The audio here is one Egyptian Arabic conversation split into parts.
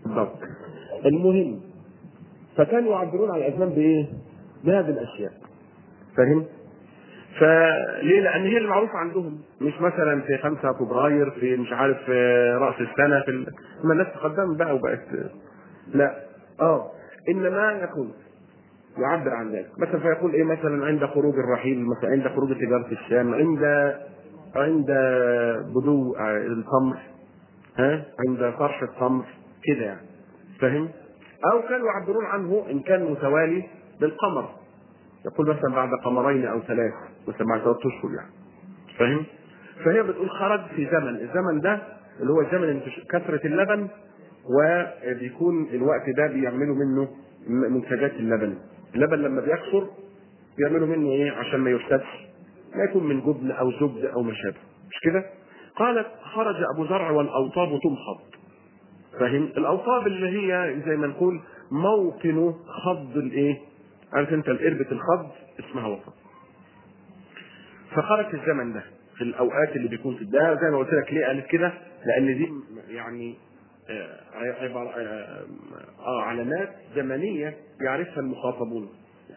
بالضبط المهم فكانوا يعبرون عن الازمان بايه؟ بهذه الاشياء فاهم؟ فليه؟ لان هي المعروفه عندهم مش مثلا في 5 فبراير في مش عارف في راس السنه في ال... ما الناس تقدمت بقى وبقت لا اه انما يكون يعبر عن ذلك مثلا فيقول ايه مثلا عند خروج الرحيل مثلا عند خروج تجاره الشام عند عند بدو التمر ها عند فرش التمر كده يعني فاهم او كانوا يعبرون عنه ان كان متوالي بالقمر يقول مثلا بعد قمرين او ثلاث مثلا بعد ثلاث اشهر يعني فاهم فهي بتقول خرج في زمن الزمن ده اللي هو زمن كثره اللبن وبيكون الوقت ده بيعملوا منه منتجات اللبن اللبن لما بيكثر بيعملوا منه ايه عشان ما يفسدش ما يكون من جبن او زبد او ما شابه مش كده قالت خرج ابو زرع والاوطاب تمخض فاهم الاوطاب اللي هي زي ما نقول موطن خض الايه عارف انت القربة الخض اسمها وطن فخرج في الزمن ده في الاوقات اللي بيكون في ده زي ما قلت لك ليه قالت كده لان دي يعني عبارة آه علامات زمنية يعرفها المخاطبون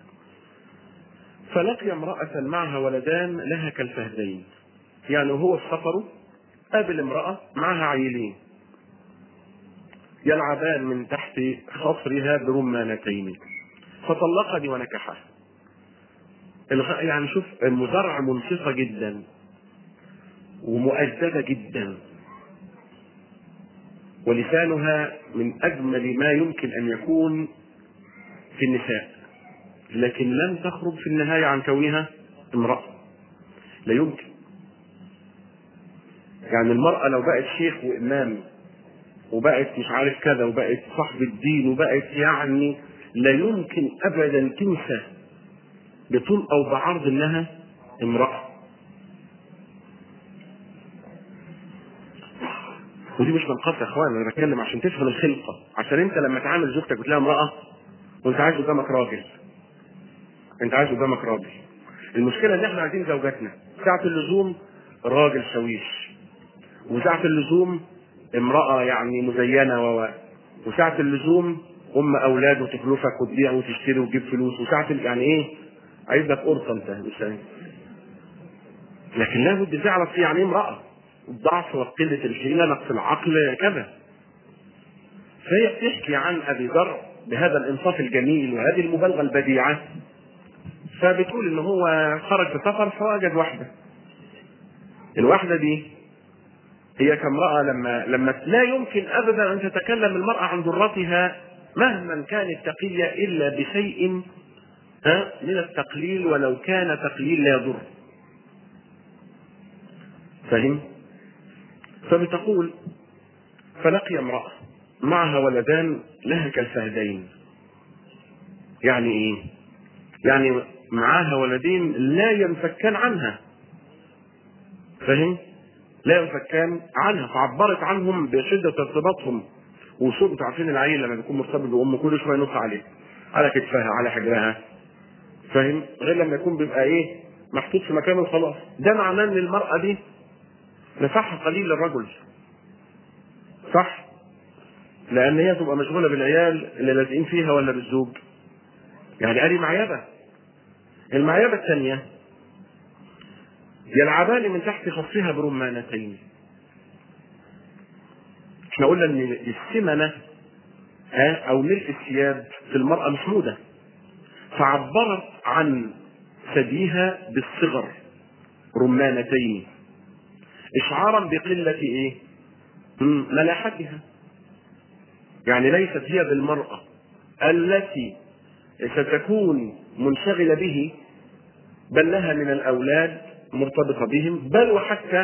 فلقي امرأة معها ولدان لها كالفهدين يعني هو في سفره قابل امرأة معها عيلين يلعبان من تحت خصرها برمانتين فطلقني ونكحها يعني شوف المزرع منصفة جدا ومؤدبة جدا ولسانها من أجمل ما يمكن أن يكون في النساء لكن لم تخرج في النهاية عن كونها امرأة لا يمكن يعني المرأة لو بقت شيخ وإمام وبقت مش عارف كذا وبقت صاحب الدين وبقت يعني لا يمكن أبدا تنسى بطول أو بعرض إنها امرأة ودي مش منقصة يا اخوان انا بتكلم عشان تفهم الخلقة عشان انت لما تعامل زوجتك وتلاقيها امرأة وانت عايز قدامك راجل انت عايز قدامك راجل المشكلة ان احنا عايزين زوجاتنا ساعة اللزوم راجل شويش وساعة اللزوم امرأة يعني مزينة و وساعة اللزوم ام اولاد وتكلفك وتبيع وتشتري وتجيب فلوس وساعة يعني ايه عايز لك قرصة انت مش عايز لكن لابد تعرف يعني ايه امرأة الضعف وقلة الحيلة نقص العقل كذا فهي بتحكي عن ابي ذر بهذا الانصاف الجميل وهذه المبالغة البديعة فبتقول ان هو خرج في سفر فوجد واحدة الواحدة دي هي كامرأة لما لما لا يمكن ابدا ان تتكلم المرأة عن ضرتها مهما كانت تقية الا بشيء ها من التقليل ولو كان تقليل لا يضر فهم فبتقول فلقي امرأة معها ولدان لها كالفهدين يعني ايه يعني معاها ولدين لا ينفكان عنها فهم لا ينفكان عنها فعبرت عنهم بشدة ارتباطهم وصوت عارفين العيل لما بيكون مرتبط بأمه كل شوية ينص عليه على كتفها على حجرها فاهم غير لما يكون بيبقى ايه محطوط في مكانه خلاص ده معناه ان المرأة دي نفعها قليل للرجل صح لان هي تبقى مشغوله بالعيال اللي لازقين فيها ولا بالزوج يعني ادي معيبه المعيبه الثانيه يلعبان من تحت خصها برمانتين احنا قلنا ان السمنه ها او ملء الثياب في المراه محموده فعبرت عن ثديها بالصغر رمانتين اشعارا بقله ايه ملاحتها يعني ليست هي بالمراه التي ستكون منشغله به بل لها من الاولاد مرتبطه بهم بل وحتى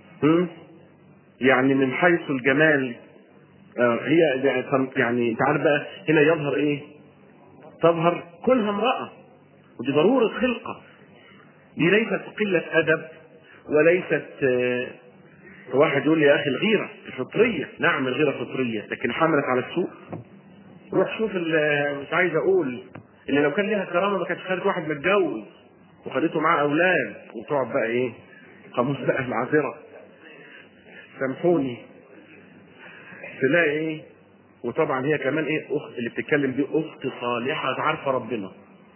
يعني من حيث الجمال هي يعني انت عارف بقى هنا يظهر ايه؟ تظهر كلها امراه ودي ضروره خلقه دي ليست قله ادب وليست واحد يقول لي يا اخي الغيره فطريه نعم الغيره فطريه لكن حملت على السوء روح شوف مش عايز اقول اللي لو كان ليها كرامه ما كانتش خدت واحد متجوز وخدته معاه اولاد وتقعد بقى ايه قاموس بقى المعذره سامحوني تلاقي ايه وطبعا هي كمان ايه اخت اللي بتتكلم دي اخت صالحه عارفه ربنا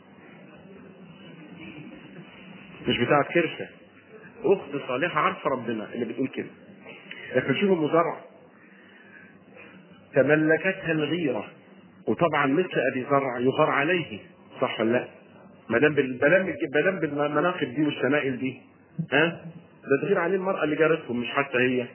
مش بتاعت كرشه اخت صالحه عارفه ربنا اللي بتقول كده لكن شوف ام زرع تملكتها الغيره وطبعا مثل ابي زرع يغار عليه صح ولا لا؟ ما دام بال- ما دام ما دام بالمناقب دي والشمائل دي ها ده تغير عليه المراه اللي جارتهم مش حتى هي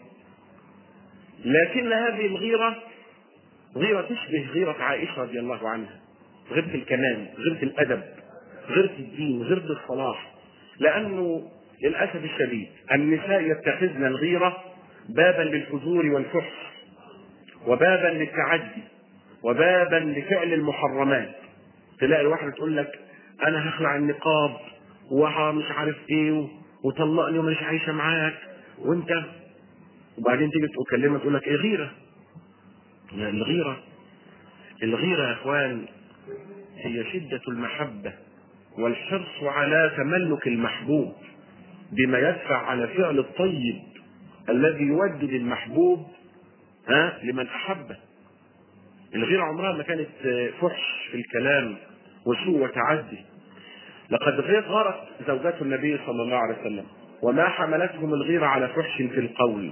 لكن هذه الغيره غيره تشبه غيره عائشه رضي الله عنها غيره الكمال غيره الادب غيره الدين غيره الصلاح لانه للاسف الشديد النساء يتخذن الغيره بابا للفجور والفحش وبابا للتعدي وبابا لفعل المحرمات تلاقي الواحده تقول لك انا هخلع النقاب ومش عارف ايه وطلقني ومش عايشه معاك وانت وبعدين تيجي تكلمها تقول لك ايه غيره يعني الغيره الغيره يا اخوان هي شده المحبه والحرص على تملك المحبوب بما يدفع على فعل الطيب الذي يودد المحبوب ها لمن احبه الغيرة عمرها ما كانت فحش في الكلام وسوء وتعدي لقد غير غارت زوجات النبي صلى الله عليه وسلم وما حملتهم الغيرة على فحش في القول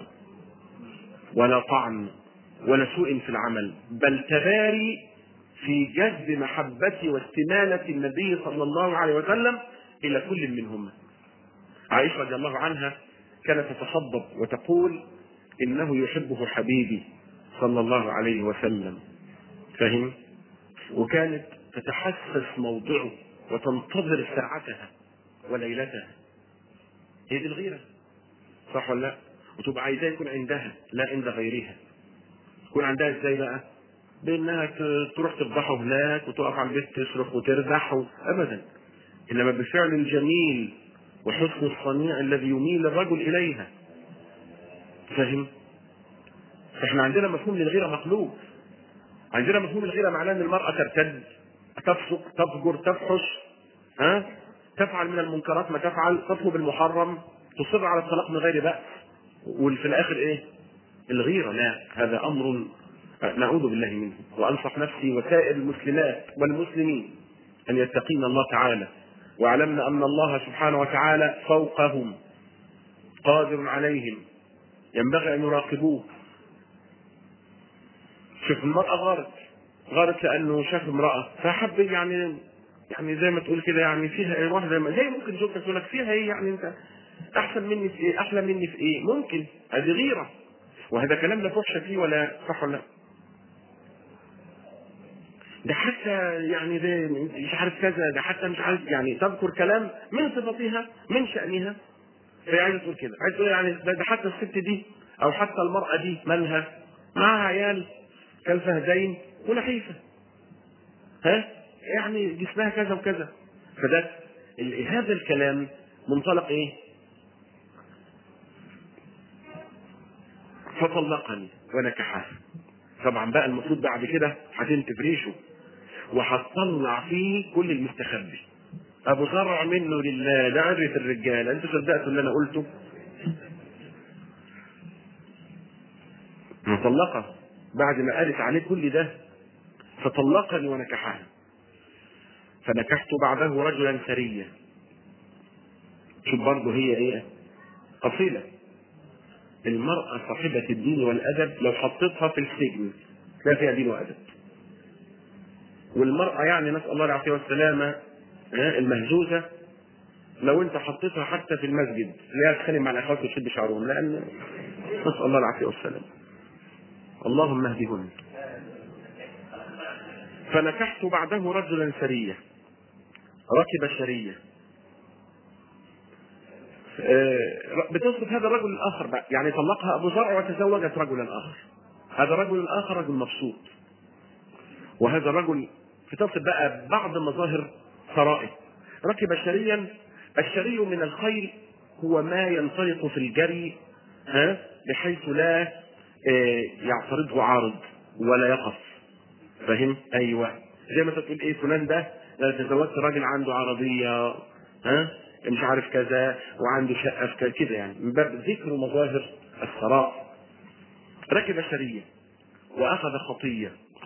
ولا طعن ولا سوء في العمل بل تباري في جذب محبة واستمالة النبي صلى الله عليه وسلم إلى كل منهما عائشة رضي الله عنها كانت تتصدق وتقول إنه يحبه حبيبي صلى الله عليه وسلم فهم وكانت تتحسس موضعه وتنتظر ساعتها وليلتها هي دي الغيرة صح ولا لا وتبقى عايزاه يكون عندها لا عند غيرها يكون عندها ازاي بقى بانها ت- تروح تفضحه هناك وتقف على البيت تصرخ وتردح و- ابدا انما بفعل الجميل وحسن الصنيع الذي يميل الرجل اليها فاهم احنا عندنا مفهوم للغيره مقلوب عندنا مفهوم الغيره معناه ان المراه ترتد تفسق تفجر تفحش ها تفعل من المنكرات ما تفعل تطلب المحرم تصر على الطلاق من غير بأس وفي الاخر ايه الغيره لا هذا امر نعوذ بالله منه وانصح نفسي وسائر المسلمات والمسلمين ان يتقين الله تعالى واعلمنا ان الله سبحانه وتعالى فوقهم قادر عليهم ينبغي ان يراقبوه شوف المرأة غارت غارت لأنه شاف امرأة فحب يعني يعني زي ما تقول كده يعني فيها ايه واحدة ما- زي ممكن زوجتك تقول لك فيها ايه يعني انت أحسن مني في ايه أحلى مني في ايه ممكن هذه غيرة وهذا كلام لا فحش فيه ولا صح ولا لا ده حتى يعني ده مش عارف كذا ده حتى مش عارف يعني تذكر كلام من صفتها من شأنها فهي عايزه تقول كده عايزه تقول يعني ده ده حتى الست دي او حتى المرأة دي مالها معها عيال كالفهدين ونحيفة ها يعني جسمها كذا وكذا فده ال- هذا الكلام منطلق ايه فطلقني ونكحها طبعا بقى المفروض بعد كده هتنتف ريشه وهتطلع فيه كل المستخبي ابو زرع منه لله ده عرة الرجاله انتوا صدقتوا اللي انا قلته مطلقة بعد ما قالت عليه كل ده فطلقني ونكحها فنكحت بعده رجلا سريا شوف برضه هي ايه أصيلة المرأة صاحبة الدين والأدب لو حطيتها في السجن تلاقي فيها دين وأدب والمرأة يعني نسأل الله العافية والسلامة ها، المهزوزة لو انت حطيتها حتى في المسجد لا تتخانق مع الاخوات وتشد شعرهم لان نسال الله العافيه والسلام اللهم اهدهن فنكحت بعده رجلا سريا ركب السريه آه، بتصف هذا الرجل الاخر بقى يعني طلقها ابو زرع وتزوجت رجلا اخر هذا الرجل الاخر رجل مبسوط وهذا الرجل بتصف بقى بعض مظاهر ثرائه ركب شريا الشري من الخيل هو ما ينطلق في الجري ها بحيث لا آه، يعترضه عارض ولا يقف فاهم ايوه زي ما انت تقول ايه فلان ده ده تزوجت راجل عنده عربيه ها مش عارف كذا وعنده شقه في كذا كده يعني من باب ذكر مظاهر الثراء ركب سريه واخذ خطيه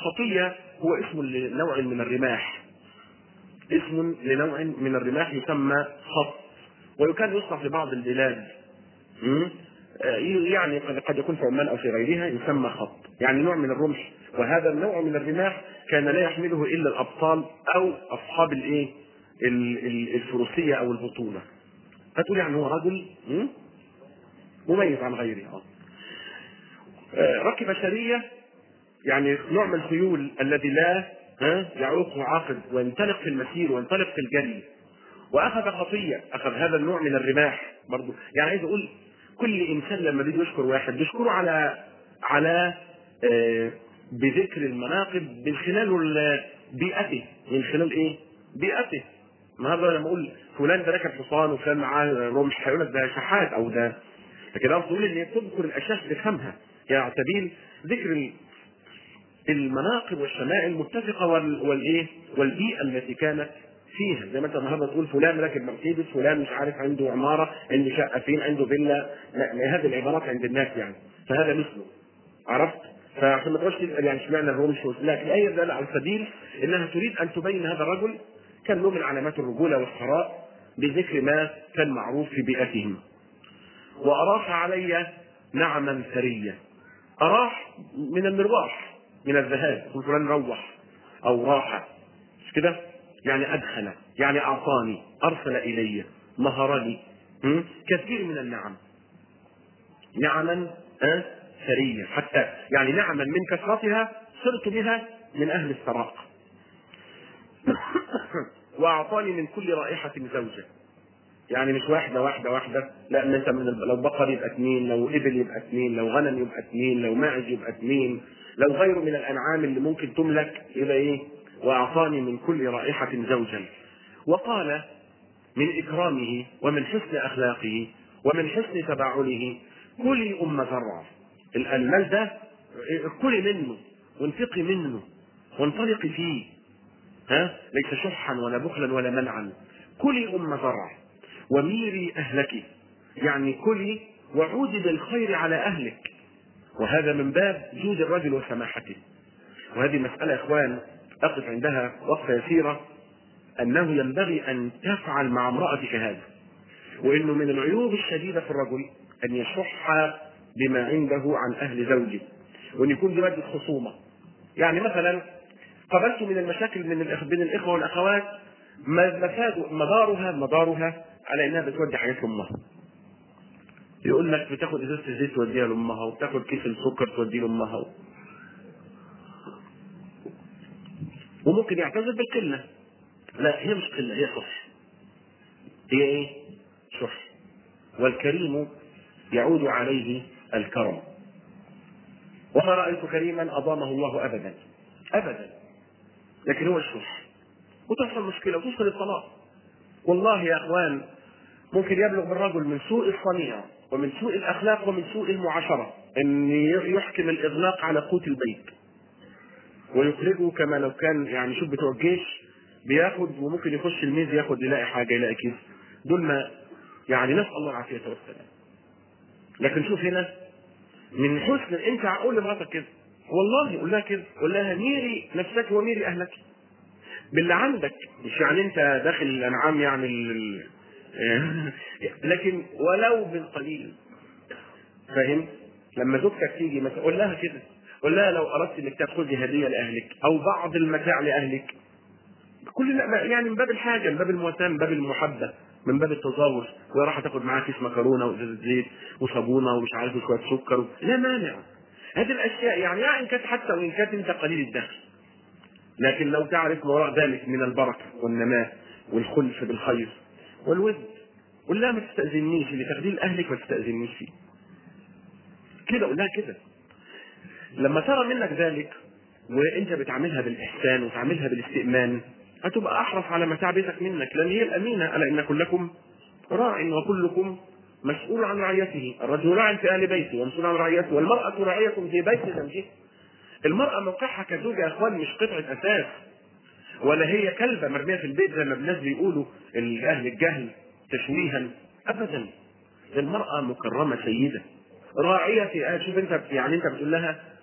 خطية هو اسم لنوع من الرماح اسم لنوع من الرماح يسمى خط وكان يصنع في بعض البلاد م? آه، يعني قد قد يكون في عمان او في غيرها يسمى خط يعني نوع من الرمح وهذا النوع من الرماح كان لا يحمله الا الابطال او اصحاب الايه ال- ال- الفروسيه او البطوله فتقول يعني هو رجل م? مميز عن غيره آه. آه، ركب سريه يعني نوع من الخيول الذي لا ها يعوقه عاقل وينطلق في المسير وينطلق في الجري واخذ خطيه اخذ هذا النوع من الرماح برضه يعني عايز اقول كل انسان لما بيجي يشكر واحد بيشكره على على آه، بذكر المناقب من خلال ال- بيئته من خلال ايه؟ بيئته النهارده لما اقول فلان ده راكب حصان وفلان معاه رمح هيقول لك ده شحات او ده لكن اقصد اقول ان هي تذكر الاشياء تفهمها يعني على سبيل ذكر ال- المناقب والشمائل متفقه وال- والايه والبيئه التي كانت فيها زي ما انت النهارده تقول فلان راكب مرسيدس فلان مش عارف عنده عماره عنده شقه فين عنده فيلا لا ما هذه العبارات عند الناس يعني فهذا مثله عرفت فعشان ما تقعدش تسال يعني اشمعنى الرمش وال- لا الايه ده على سبيل انها تريد ان تبين هذا الرجل كان له من علامات الرجوله والثراء بذكر ما كان معروف في بيئتهم واراح علي نعما ثريا اراح من المرواح من الذهاب يقول فلان روح او راح مش كده يعني ادخل يعني اعطاني ارسل الي مهرني م? كثير من النعم نعما آه، ثرية حتى يعني نعما من كثرتها صرت بها من أهل الثراء وأعطاني من كل رائحة زوجة يعني مش واحدة واحدة واحدة لا ما انت من ال- لو بقر يبقى اثنين لو ابل يبقى اثنين لو غنم يبقى اثنين لو ماعز يبقى اثنين لو غيره من الانعام اللي ممكن تملك يبقى ايه واعطاني من كل رائحة زوجا وقال من اكرامه ومن حسن اخلاقه ومن حسن تباعله كلي ام زرع ال- المال ده كلي منه وانفقي منه وانطلقي فيه ها ليس شحا ولا بخلا ولا منعا كلي ام زرع وميري اهلك يعني كلي وعودي بالخير على اهلك وهذا من باب جود الرجل وسماحته وهذه مسألة يا إخوان أقف عندها وقفة يسيرة أنه ينبغي أن تفعل مع امرأتك هذا وأنه من العيوب الشديدة في الرجل أن يشح بما عنده عن أهل زوجه وأن يكون دي مادة خصومة يعني مثلا قابلت من المشاكل من الإخ- بين الإخوة والأخوات ما- مفاد مدارها مدارها على إنها بتودي حاجات لأمها يقول لك بتاخد ازازه الزيت توديها لامها وبتاخد كيس السكر توديه لامها وممكن يعتذر بالقله لا هي مش قله هي شح هي ايه؟ شح والكريم يعود عليه الكرم وما رايت كريما اضامه الله ابدا ابدا لكن هو الشح وتحصل مشكله وتوصل الطلاق والله يا اخوان ممكن يبلغ بالرجل من سوء الصنيع ومن سوء الاخلاق ومن سوء المعاشره ان يحكم الاغلاق على قوت البيت ويخرجه كما لو كان يعني شوف بتوع الجيش بياخد وممكن يخش الميز ياخد يلاقي حاجه يلاقي كيس دول ما يعني نسال الله العافيه والسلام لكن شوف هنا من حسن انت قول لمراتك كده والله قول لها كده قول لها ميري نفسك وميري اهلك باللي عندك مش يعني انت داخل الانعام يعني ال... ال- لكن ولو بالقليل فاهم لما زوجتك تيجي مثلا قول لها كده قول لها لو اردت انك تاخذي هديه لاهلك او بعض المتاع لاهلك كل لا- يعني من باب الحاجه من باب المواساه من باب المحبه من باب التظاهر وهي راح تاخد معاها كيس مكرونه وازازه زيت وصابونه ومش عارف وشويه سكر و... لا مانع هذه الاشياء يعني يعني ان كانت حتى وان كانت انت قليل الدخل لكن لو تعرف ما وراء ذلك من البركه والنماء والخلف بالخير والود قول لها ما تستاذنيش اللي تاخديه لاهلك ما تستاذنيش فيه كده قول لها كده لما ترى منك ذلك وانت بتعملها بالاحسان وتعملها بالاستئمان هتبقى احرص على متاع بيتك منك لان هي الامينه الا ان كلكم راع وكلكم مسؤول عن رعيته الرجل راع في اهل بيته ومسؤول عن رعيته والمراه راعيه في بيت زوجها المراه موقعها كزوجه يا اخوان مش قطعه اساس ولا هي كلبه مرميه في البيت زي ما الناس بيقولوا اهل الجهل تشويها ابدا المراه مكرمه سيده راعيه في آه شوف انت يعني انت بتقول لها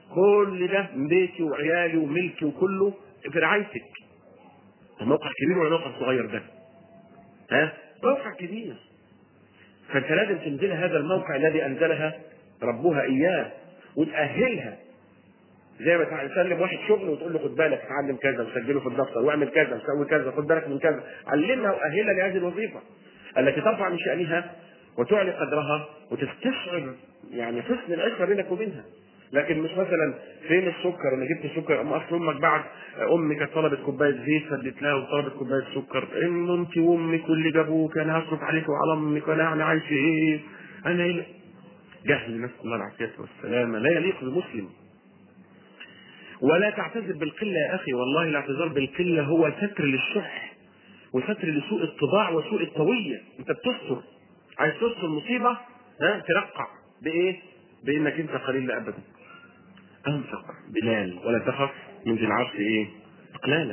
كل ده بيتي وعيالي وملكي وكله في رعايتك الموقع كبير ولا موقع صغير ده؟ ها؟ موقع كبير فانت لازم تنزل هذا الموقع الذي انزلها ربها اياه وتاهلها زي ما تسلم واحد شغل وتقول له خد بالك اتعلم كذا وسجله في الدفتر واعمل كذا وسوي كذا خد بالك من كذا علمها واهلها لهذه الوظيفه التي ترفع من شانها وتعلي قدرها وتستشعر يعني حسن العشره بينك وبينها لكن مش مثلا فين السكر انا جبت سكر اما اصل امك بعد امي كانت طلبت كوبايه زيت فديت لها وطلبت كوبايه سكر انه انت وامك واللي جابوك انا هصرف عليك وعلى امك وانا يعني عايش ايه انا إيه؟ جهل نسال الله العافيه والسلامه لا يليق بمسلم ولا تعتذر بالقله يا اخي والله الاعتذار بالقله هو ستر للشح وستر لسوء الطباع وسوء الطويه انت بتستر عايز تستر مصيبه ها ترقع بايه؟ بانك انت قليل لا ابدا انفق بلال ولا تخف من ذي العرش ايه؟ اقلالا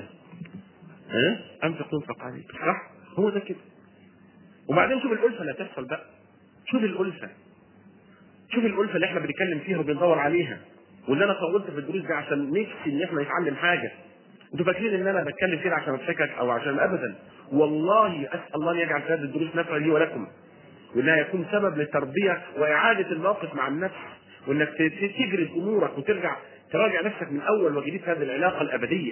ها؟ انفق تنفق عليك صح؟ هو ده كده وبعدين شوف الالفه اللي هتحصل بقى شوف الالفه شوف الالفه اللي احنا بنتكلم فيها وبندور عليها واللي انا طولت في الدروس دي عشان نفسي ان احنا نتعلم حاجه انتوا فاكرين ان انا بتكلم كده عشان اضحكك او عشان ابدا والله اسال الله ان يجعل في هذه الدروس نفعا لي ولكم وانها يكون سبب للتربيه واعاده الموقف مع النفس وانك تجري امورك وترجع تراجع نفسك من اول وجديد في هذه العلاقه الابديه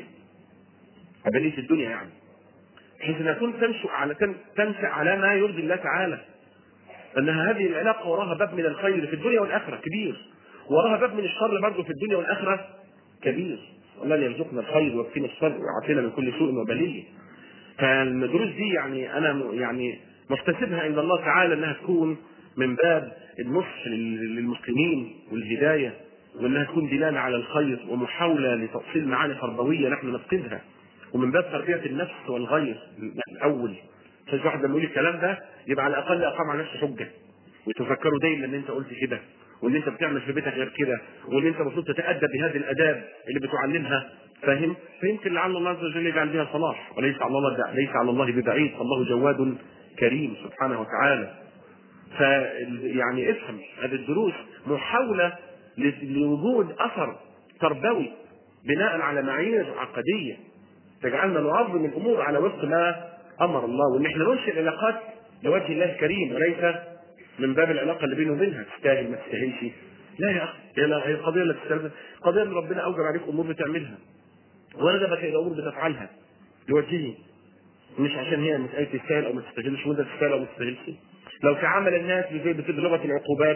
ابديه الدنيا يعني بحيث انها تكون تنشا على تنشا على ما يرضي الله تعالى انها هذه العلاقه وراها باب من الخير في الدنيا والاخره كبير وراها باب من الشر برضه في الدنيا والاخره كبير الله يرزقنا الخير ويكفينا الشر ويعافينا من كل سوء وبليه فالدروس دي يعني انا يعني محتسبها عند الله تعالى انها تكون من باب النصح للمسلمين والهدايه وانها تكون دلاله على الخير ومحاوله لتاصيل معاني تربويه نحن نفقدها ومن باب تربيه النفس والغير الاول عشان واحد لما يقول الكلام ده يبقى على الاقل اقام على نفسه حجه وتفكروا دايما ان انت قلت كده وان انت بتعمل في بيتك غير كده وان انت المفروض تتادب بهذه الاداب اللي بتعلمها فاهم فيمكن لعل الله عز وجل يجعل بها صلاح وليس على الله ليس على الله ببعيد فالله جواد كريم سبحانه وتعالى ف يعني افهم هذه الدروس محاوله لوجود اثر تربوي بناء على معايير عقديه تجعلنا نعظم الامور على وفق ما امر الله وان احنا ننشئ العلاقات لوجه الله الكريم وليس من باب العلاقه اللي بينه وبينها تستاهل ما تستاهلش لا يا اخي هي لا هي القضيه اللي تستاهل القضيه ان ربنا اوجب عليك امور بتعملها وندبك الى امور بتفعلها لوجهه مش عشان هي مساله تستاهل او ما تستاهلش وانت تستاهل او ما تستاهلش لو تعامل الناس زي بلغه العقوبات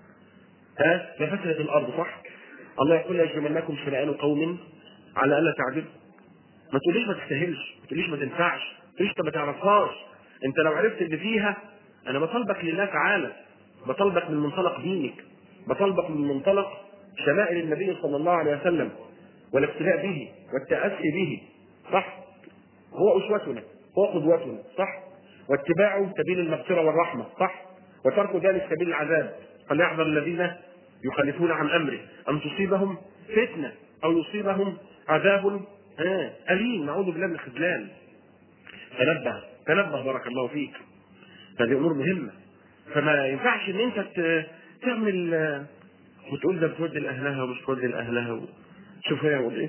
ها لفسدت الارض صح؟ الله يقول لا يجرمنكم شنآن قوم على الا تعدلوا ما تقوليش ما تستاهلش ما تقوليش ما تنفعش ما تقوليش انت ما تعرفهاش انت لو عرفت اللي فيها انا بطالبك لله تعالى بطالبك من منطلق دينك بطالبك من منطلق شمائل النبي صلى الله عليه وسلم والاقتداء به والتأسي به صح هو أسوتنا هو قدوتنا صح واتباعه سبيل المغفرة والرحمة صح وترك ذلك سبيل العذاب فليحذر الذين يخالفون عن أمره أن تصيبهم فتنة أو يصيبهم عذاب أليم نعوذ بالله من الخذلان تنبه تنبه بارك الله فيك هذه امور مهمه فما ينفعش ان انت تعمل وتقول ده بتودي لاهلها ومش بتودي لاهلها شوف هي ايه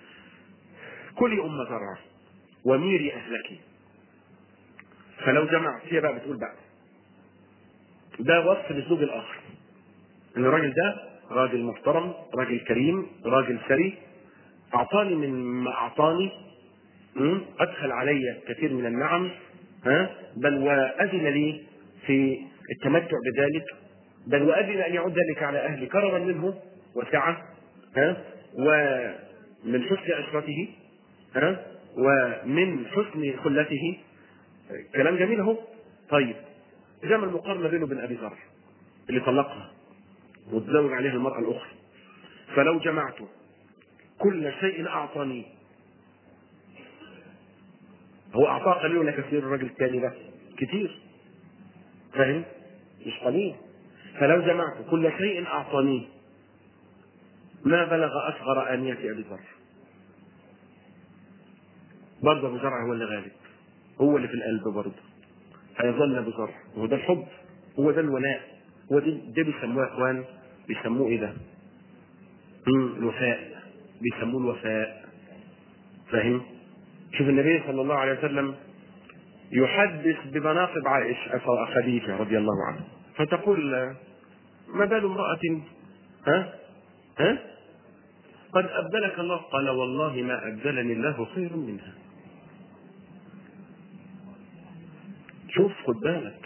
كلي ام زرع وميري اهلك فلو جمعت هي بقى بتقول بقى ده وصف للزوج الاخر ان الراجل ده راجل محترم راجل كريم راجل ثري اعطاني من ما اعطاني ادخل علي كثير من النعم ها بل واذن لي في التمتع بذلك بل واذن ان يعود ذلك على اهلي كرما منه وسعه ها ومن حسن عشرته ها ومن حسن خلته كلام جميل اهو طيب جمع المقارنه بينه وبين ابي ذر اللي طلقها وتزوج عليها المراه الاخرى فلو جمعت كل شيء اعطاني هو اعطاه قليل ولا كثير الراجل الثاني ده كتير فاهم مش قليل فلو جمعت كل شيء اعطانيه ما بلغ اصغر انيه ابي ذر برضه ابو زرع هو اللي غالب هو اللي في القلب برضه هيظل ابو زرع وهو ده الحب هو ده الولاء هو ده, ده بيسموه يا اخوان بيسموه ايه ده؟ مم، الوفاء بيسموه الوفاء فاهم شوف النبي صلى الله عليه وسلم يحدث بمناقب عائشة خديجة رضي الله عنها فتقول ما بال امرأة ها ها قد أبدلك الله قال والله ما أبدلني الله خير منها شوف خد بالك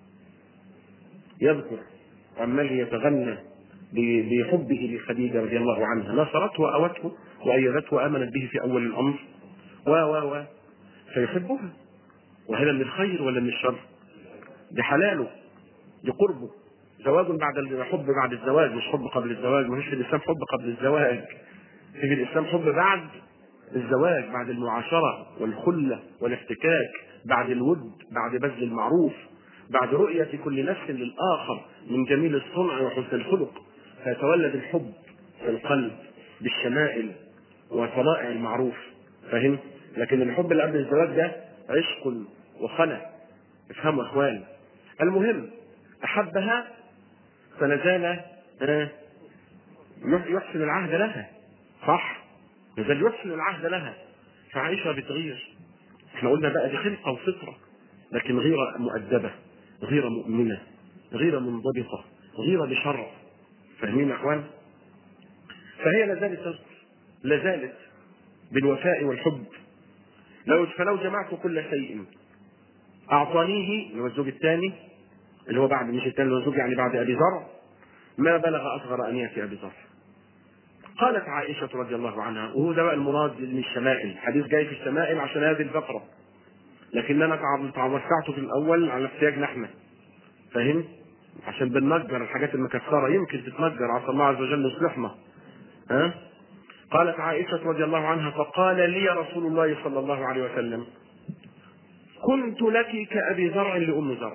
يذكر عمال يتغنى ب- بحبه لخديجة رضي الله عنها نصرته وأوته وأيدته وآمنت به في أول الأمر و و و فيحبها وهذا من الخير ولا من الشر؟ دي حلاله دي قربه زواج بعد الحب بعد الزواج مش حب قبل الزواج ما فيش في الاسلام حب قبل الزواج في الاسلام حب بعد الزواج بعد المعاشره والخله والاحتكاك بعد الود بعد بذل المعروف بعد رؤية كل نفس للآخر من جميل الصنع وحسن الخلق فيتولد الحب في القلب بالشمائل وصنائع المعروف فاهم؟ لكن الحب اللي قبل الزواج ده عشق وخلا افهموا يا اخوان المهم احبها فلازال آه، يحسن العهد لها صح لازال يحسن العهد لها فعائشه بتغير احنا قلنا بقى دي خلقه وفطره لكن غيره مؤدبه غيره مؤمنه غيره منضبطه غيره بشرع فاهمين يا اخوان فهي لا زالت تذكر لا زالت بالوفاء والحب لو فلو جمعت كل شيء اعطانيه اللي هو الزوج الثاني اللي هو بعد مش الثاني اللي هو الزوج يعني بعد ابي زرع ما بلغ اصغر انية ابي زرع قالت عائشة رضي الله عنها وهو ده بقى المراد من الشمائل الحديث جاي في الشمائل عشان هذه الفقرة لكن انا توسعته في الاول على احتياجنا احنا فاهم عشان بننجر الحاجات المكسرة يمكن تتنجر عسى الله عز وجل يصلحنا ها قالت عائشة رضي الله عنها فقال لي رسول الله صلى الله عليه وسلم كنت لك كأبي زرع لأم زرع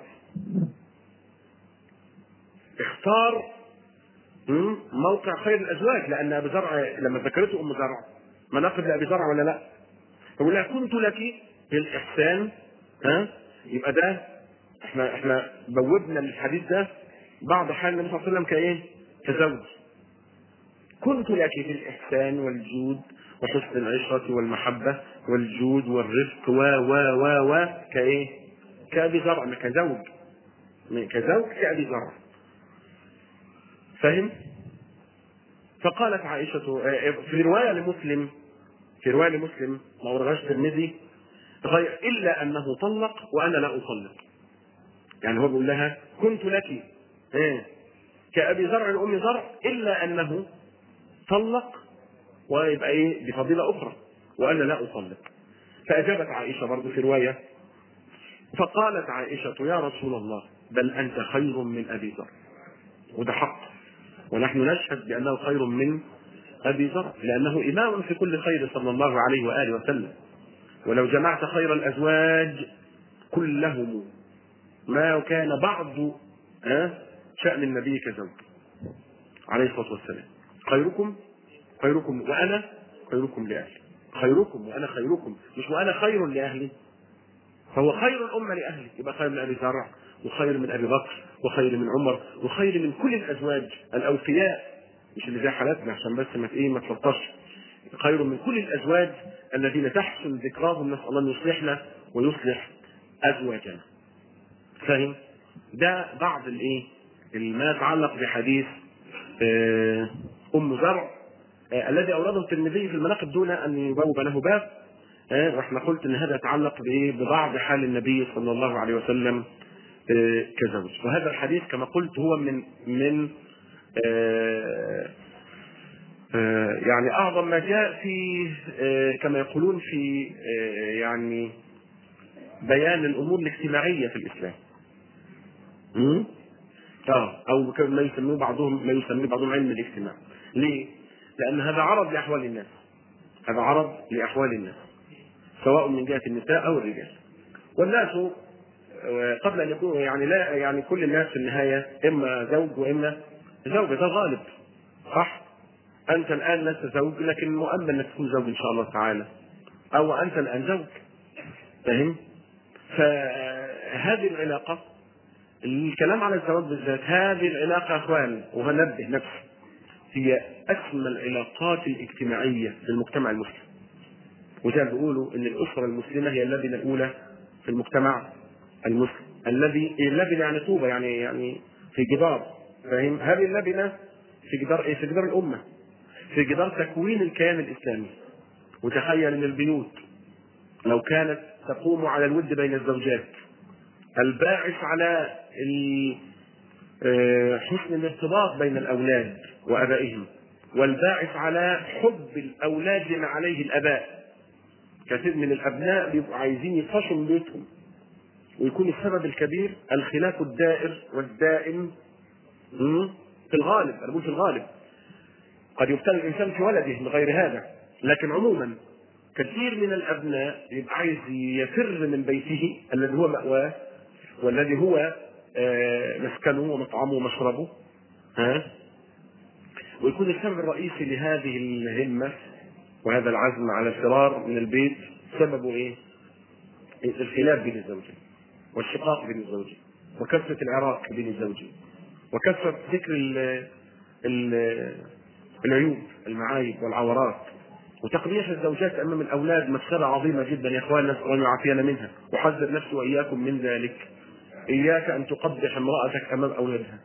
اختار مم، موقع خير الازواج لان ابي زرع لما ذكرته ام زرع مناقب لابي زرع ولا لا؟ يقول لها كنت لك بالاحسان ها يبقى ده احنا احنا بوبنا الحديث ده بعض حال النبي صلى الله عليه وسلم كايه؟ كزوج كنت لك في الإحسان والجود وحسن العشرة والمحبة والجود والرفق و و و و كإيه؟ كأبي زرع كزوج كزوج كأبي زرع فهم؟ فقالت عائشة في رواية لمسلم في رواية لمسلم ما ورغاش الترمذي غير إلا أنه طلق وأنا لا أطلق يعني هو بيقول لها كنت لك إيه؟ كأبي زرع لأم زرع إلا أنه طلق ويبقى ايه بفضيلة أخرى وأنا لا أطلق فأجابت عائشة برضه في رواية فقالت عائشة يا رسول الله بل أنت خير من أبي ذر وده حق ونحن نشهد بأنه خير من أبي ذر لأنه إمام في كل خير صلى الله عليه وآله وسلم ولو جمعت خير الأزواج كلهم ما كان بعض ها شأن النبي كزوج عليه الصلاة والسلام خيركم خيركم وانا خيركم لاهلي خيركم وانا خيركم مش وانا خير لاهلي فهو خير الامه لاهلي يبقى خير من ابي زرع وخير من ابي بكر وخير من عمر وخير من كل الازواج الاوفياء مش اللي زي حالاتنا عشان بس ما ايه ما تلطش خير من كل الازواج الذين تحسن ذكراهم نسال الله ان يصلحنا ويصلح ازواجنا فاهم ده بعض الايه ما يتعلق بحديث آه ام زرع آه الذي اورده الترمذي في المناقب دون ان يبوب له باب آه واحنا قلت ان هذا يتعلق بايه ببعض حال النبي صلى الله عليه وسلم آه كزوج وهذا الحديث كما قلت هو من من آه آه يعني اعظم ما جاء في آه كما يقولون في آه يعني بيان الامور الاجتماعيه في الاسلام. م? اه او ما يسميه بعضهم ما يسميه بعضهم علم الاجتماع. ليه؟ لان هذا عرض لاحوال الناس. هذا عرض لاحوال الناس. سواء من جهه النساء او الرجال. والناس قبل ان يكونوا يعني لا يعني كل الناس في النهايه اما زوج واما زوجه ده غالب. صح؟ انت الان لست زوج لكن مؤمن انك تكون زوج ان شاء الله تعالى. او انت الان زوج. فاهم؟ فهذه العلاقه الكلام على الزواج بالذات هذه العلاقة يا اخوان وهنبه نفسي هي اسمى العلاقات الاجتماعيه في المجتمع المسلم وزي ما بيقولوا ان الاسره المسلمه هي اللبنه الاولى في المجتمع المسلم الذي اللبنه يعني طوبه يعني يعني في جدار فاهم هذه اللبنه في جدار ايه في جدار الامه في جدار تكوين الكيان الاسلامي وتخيل ان البيوت لو كانت تقوم على الود بين الزوجات الباعث على ال- آه، حسن الارتباط بين الاولاد وابائهم والباعث على حب الاولاد لما عليه الاباء كثير من الابناء بيبقوا عايزين يفشوا من بيوتهم ويكون السبب الكبير الخلاف الدائر والدائم مم، في الغالب انا بقول في الغالب قد يبتلى الانسان في ولده لغير هذا لكن عموما كثير من الابناء يبقى عايز يفر من بيته الذي هو مأواه والذي هو آه، مسكنه ومطعمه ومشربه ها ويكون السبب الرئيسي لهذه الهمة وهذا العزم على الفرار من البيت سببه ايه؟ الخلاف بين الزوجين والشقاق بين الزوجين وكثرة العراق بين الزوجين وكثرة ذكر ال ال العيوب المعايب والعورات وتقبيح الزوجات امام الاولاد مساله عظيمه جدا يا اخوان نسال الله ان يعافينا منها احذر نفسي واياكم من ذلك اياك ان تقبح امراتك امام اولادها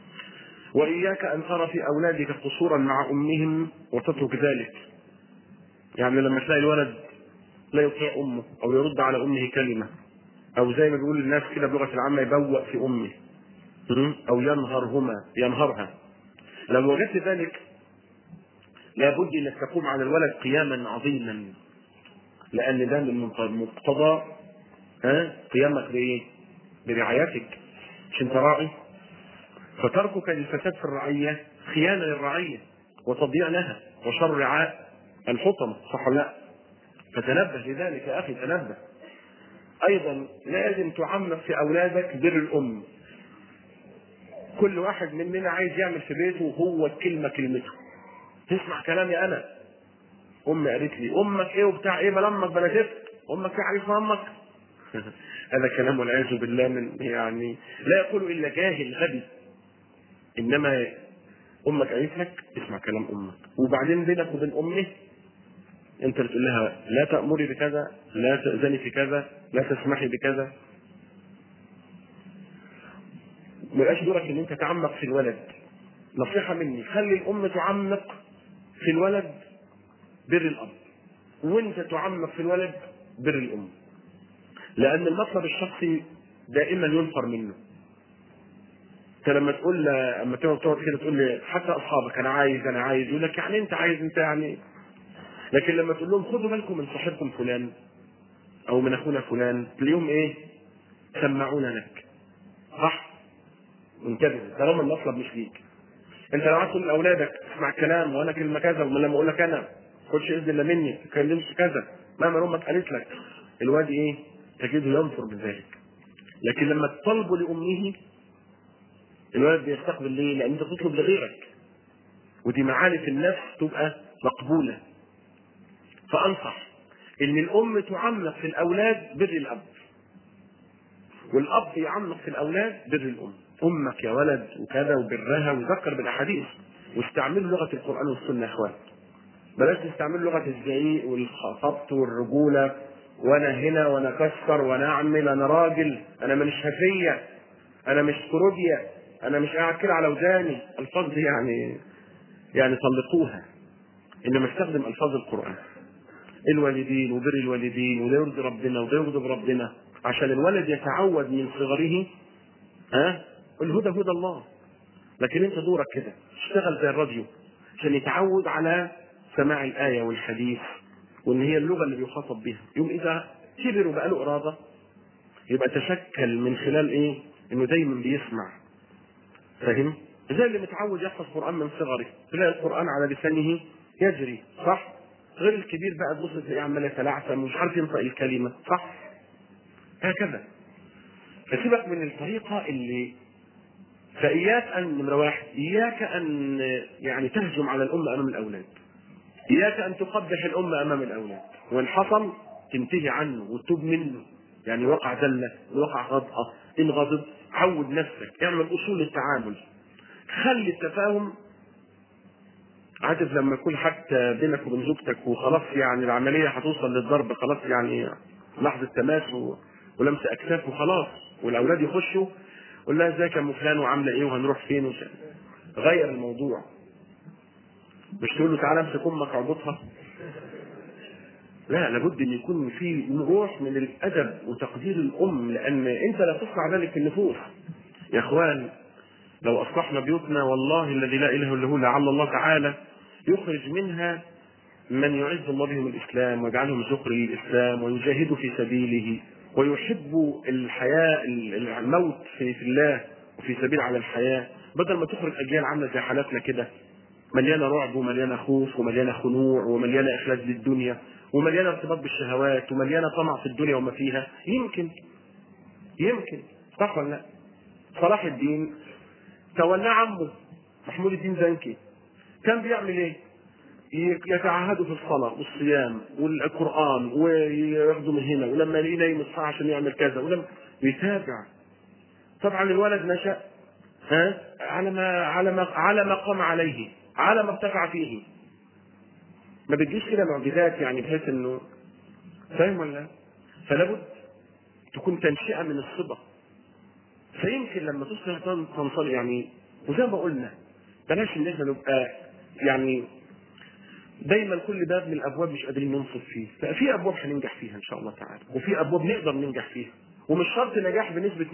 واياك ان ترى في اولادك قصورا مع امهم وتترك ذلك يعني لما تلاقي الولد لا يطيع امه او يرد على امه كلمه او زي ما بيقول الناس كده بلغه العامه يبوأ في امه م? او ينهرهما ينهرها لو وجدت ذلك لابد انك تقوم على الولد قياما عظيما لان ده من مقتضى ها قيامك بايه؟ برعايتك مش انت راعي فتركك للفساد في الرعيه خيانه للرعيه وتضييع لها وشر رعاء الحطم صح ولا لا؟ فتنبه لذلك يا اخي تنبه ايضا لازم تعمق في اولادك بر الام كل واحد مننا عايز يعمل في بيته وهو الكلمه كلمته تسمع كلامي انا امي قالت لي امك ايه وبتاع ايه بلا امك بلا شفت امك ايه عارف امك هذا كلام والعياذ بالله من يعني لا يقول الا جاهل غبي انما امك قالت لك اسمع كلام امك وبعدين بينك وبين امه انت بتقول لها لا تامري بكذا لا تاذني في كذا لا تسمحي بكذا ما يبقاش دورك ان انت تعمق في الولد نصيحه مني خلي الام تعمق في الولد بر الاب وانت تعمق في الولد بر الام لان المطلب الشخصي دائما ينفر منه انت لما تقول لما تقعد تقعد كده تقول لي حتى اصحابك انا عايز انا عايز يقول لك يعني انت عايز انت يعني لكن لما تقول لهم خدوا بالكم من صاحبكم فلان او من اخونا فلان تلاقيهم ايه سمعونا لك صح انتبه طالما المطلب مش ليك انت لو عايز تقول لاولادك اسمع الكلام وانا كلمه كذا ولما اقول لك انا خدش اذن الا مني ما تتكلمش كذا مهما امك قالت لك الواد ايه تجده ينفر بذلك لكن لما تطلبه لامه الولد بيستقبل ليه؟ لان انت تطلب لغيرك ودي معاني في النفس تبقى مقبوله فانصح ان الام تعمق في الاولاد بر الاب والاب يعمق في الاولاد بر الام امك يا ولد وكذا وبرها وذكر بالاحاديث واستعملوا لغه القران والسنه يا اخوان بلاش تستعملوا لغه الزعيق والخبط والرجوله وانا هنا وانا كسر وانا اعمل انا راجل انا مش هفيه انا مش كروديا انا مش قاعد كده على وداني الفاظ دي يعني يعني طلقوها انما استخدم الفاظ القران الوالدين وبر الوالدين وده يرضي ربنا وده يغضب ربنا عشان الولد يتعود من صغره ها الهدى هدى الله لكن انت دورك كده اشتغل زي الراديو عشان يتعود على سماع الآية والحديث وإن هي اللغة اللي بيخاطب بها يوم إذا كبر وبقى له إرادة يبقى تشكل من خلال إيه؟ إنه دايما بيسمع فاهم؟ زي اللي متعود يحفظ قرآن من صغره تلاقي القرآن على لسانه يجري صح؟ غير الكبير بقى تبص تلاقيه عمال يتلعثم ومش عارف ينطق الكلمة صح؟ هكذا فسيبك من الطريقة اللي فإياك أن نمرة واحد إياك أن يعني تهجم على الأم أمام الأولاد إياك أن تقبح الأم أمام الأولاد وإن حصل تنتهي عنه وتتوب منه يعني وقع ذلة وقع غضبة إن غضب عود نفسك اعمل أصول التعامل خلي التفاهم عارف لما يكون حتى بينك وبين زوجتك وخلاص يعني العمليه هتوصل للضرب خلاص يعني لحظه تماس و... ولمس اكتاف وخلاص والاولاد يخشوا قول لها ازيك يا ام فلان وعامله ايه وهنروح فين وش... غير الموضوع مش تقول له تعالى امسك امك اعبطها لا لابد ان يكون في روح من الادب وتقدير الام لان انت لا تصنع ذلك في النفوس يا اخوان لو اصلحنا بيوتنا والله الذي لا اله الا هو لعل الله تعالى يخرج منها من يعز الله بهم الاسلام ويجعلهم ذكر للاسلام ويجاهدوا في سبيله ويحبوا الحياه الموت في, في الله وفي سبيل على الحياه بدل ما تخرج اجيال عامله زي حالاتنا كده مليانه رعب ومليانه خوف ومليانه خنوع ومليانه اخلاص للدنيا ومليانه ارتباط بالشهوات ومليانه طمع في الدنيا وما فيها يمكن يمكن صح ولا لا؟ صلاح الدين تولاه عمه محمود الدين زنكي كان بيعمل ايه؟ يتعهدوا في الصلاة والصيام والقرآن وياخدوا من هنا ولما يلاقيه نايم يصحى عشان يعمل كذا ولما يتابع طبعا الولد نشأ ها على ما على ما على ما قام عليه على ما ارتفع فيه ما بتجيش كده معجزات يعني بحيث انه فاهم ولا لا؟ فلا بد تكون تنشئه من الصبا فيمكن لما تصبح تنصل يعني وزي ما قلنا بلاش ان احنا نبقى يعني دايما كل باب من الابواب مش قادرين ننصف فيه ففي ابواب هننجح فيها ان شاء الله تعالى وفي ابواب نقدر ننجح فيها ومش شرط نجاح بنسبه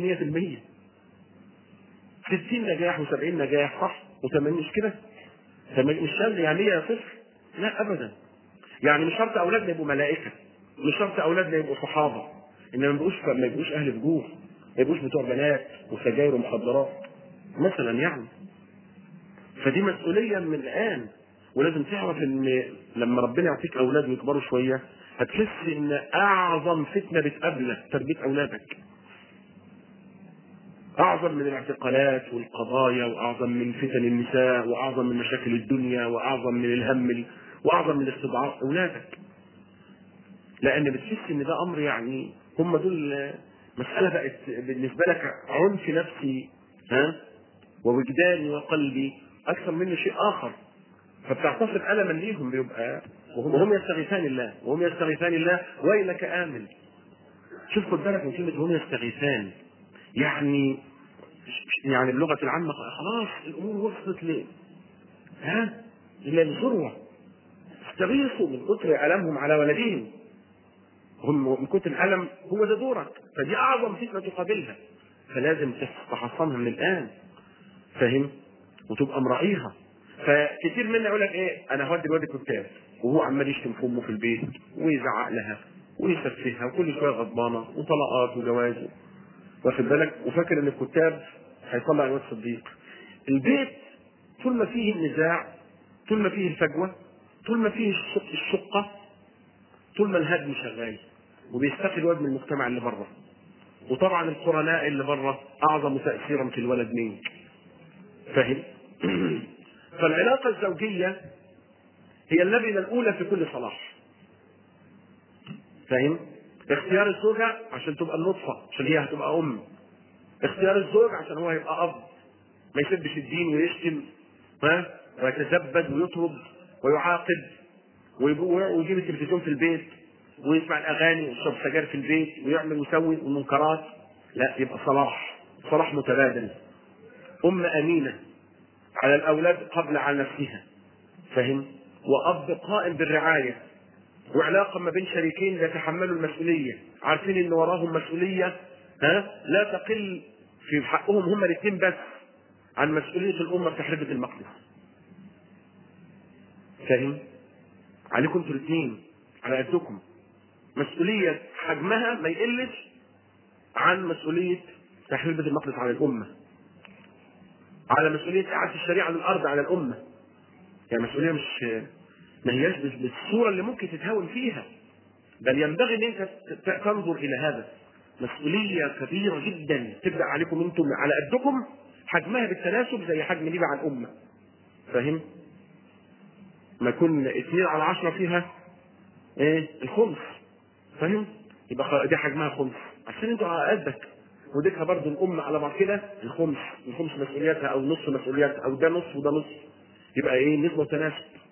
100% 60 نجاح و70 نجاح صح و80 مش كده مش شرط يعني هي صفر لا ابدا يعني مش شرط اولادنا يبقوا ملائكه مش شرط اولادنا يبقوا صحابه انما ما يبقوش ما يبقوش اهل فجور ما يبقوش بتوع بنات وسجاير ومخدرات مثلا يعني فدي مسؤوليه من الان ولازم تعرف ان لما ربنا يعطيك اولاد ويكبروا شويه هتحس ان اعظم فتنه بتقابلك تربيه اولادك اعظم من الاعتقالات والقضايا واعظم من فتن النساء واعظم من مشاكل الدنيا واعظم من الهم واعظم من استضعاف اولادك لان بتحس ان ده امر يعني هم دول مساله بقت بالنسبه لك عنف نفسي ها ووجداني وقلبي اكثر منه شيء اخر فبتعتصر الما ليهم بيبقى وهم يستغيثان الله وهم يستغيثان الله ويلك امن شوف خد بالك من كلمه وهم يستغيثان يعني يعني اللغه العامه خلاص الامور وصلت ل ها الى الذروه استغيثوا من كتر المهم على ولدهم هم من كتر الالم هو ده دورك فدي اعظم فتنه تقابلها فلازم تحصنها من الان فاهم وتبقى مراعيها فكتير منا يقول لك ايه انا هودي الواد الكتاب وهو عمال يشتم في امه في البيت ويزعق لها ويسفهها وكل شويه غضبانه وطلقات وجواز واخد بالك وفاكر ان الكتاب هيطلع الواد صديق البيت طول ما فيه النزاع طول ما فيه الفجوه طول ما فيه الشقه طول ما الهدم شغال وبيستقي الواد من المجتمع اللي بره وطبعا القرناء اللي بره اعظم تاثيرا في الولد منك فاهم فالعلاقه الزوجيه هي اللبنه الاولى في كل صلاح فاهم اختيار الزوجه عشان تبقى النطفه عشان هي هتبقى ام اختيار الزوج عشان هو يبقى اب ما يسبش الدين ويشتم ها ويتزبد ويطرد ويعاقب ويجيب التلفزيون في البيت ويسمع الاغاني ويشرب سجاير في البيت ويعمل ويسوي المنكرات لا يبقى صلاح صلاح متبادل ام امينه على الاولاد قبل على نفسها فهم واب قائم بالرعايه وعلاقه ما بين شريكين يتحملوا المسؤوليه عارفين ان وراهم مسؤوليه ها لا تقل في حقهم هم الاثنين بس عن مسؤوليه الامه في حربه المقدس فاهم عليكم انتوا الاثنين على قدكم مسؤوليه حجمها ما يقلش عن مسؤوليه تحرير بيت المقدس على الامه على مسؤوليه اعاده الشريعه للارض على الامه يعني مسؤوليه مش ما هياش بالصوره اللي ممكن تتهاون فيها بل ينبغي ان انت تنظر الى هذا مسؤوليه كبيره جدا تبدا عليكم انتم على قدكم حجمها بالتناسب زي حجم ليبيا على الامه فاهم؟ ما يكون اثنين على عشرة فيها ايه الخمس فاهم؟ يبقى دي حجمها خمس عشان انتوا على قدك وديكها برضه الام على بعض كده الخمس الخمس مسؤولياتها او نص مسؤولياتها او ده نص وده نص يبقى ايه نسبه وتناسب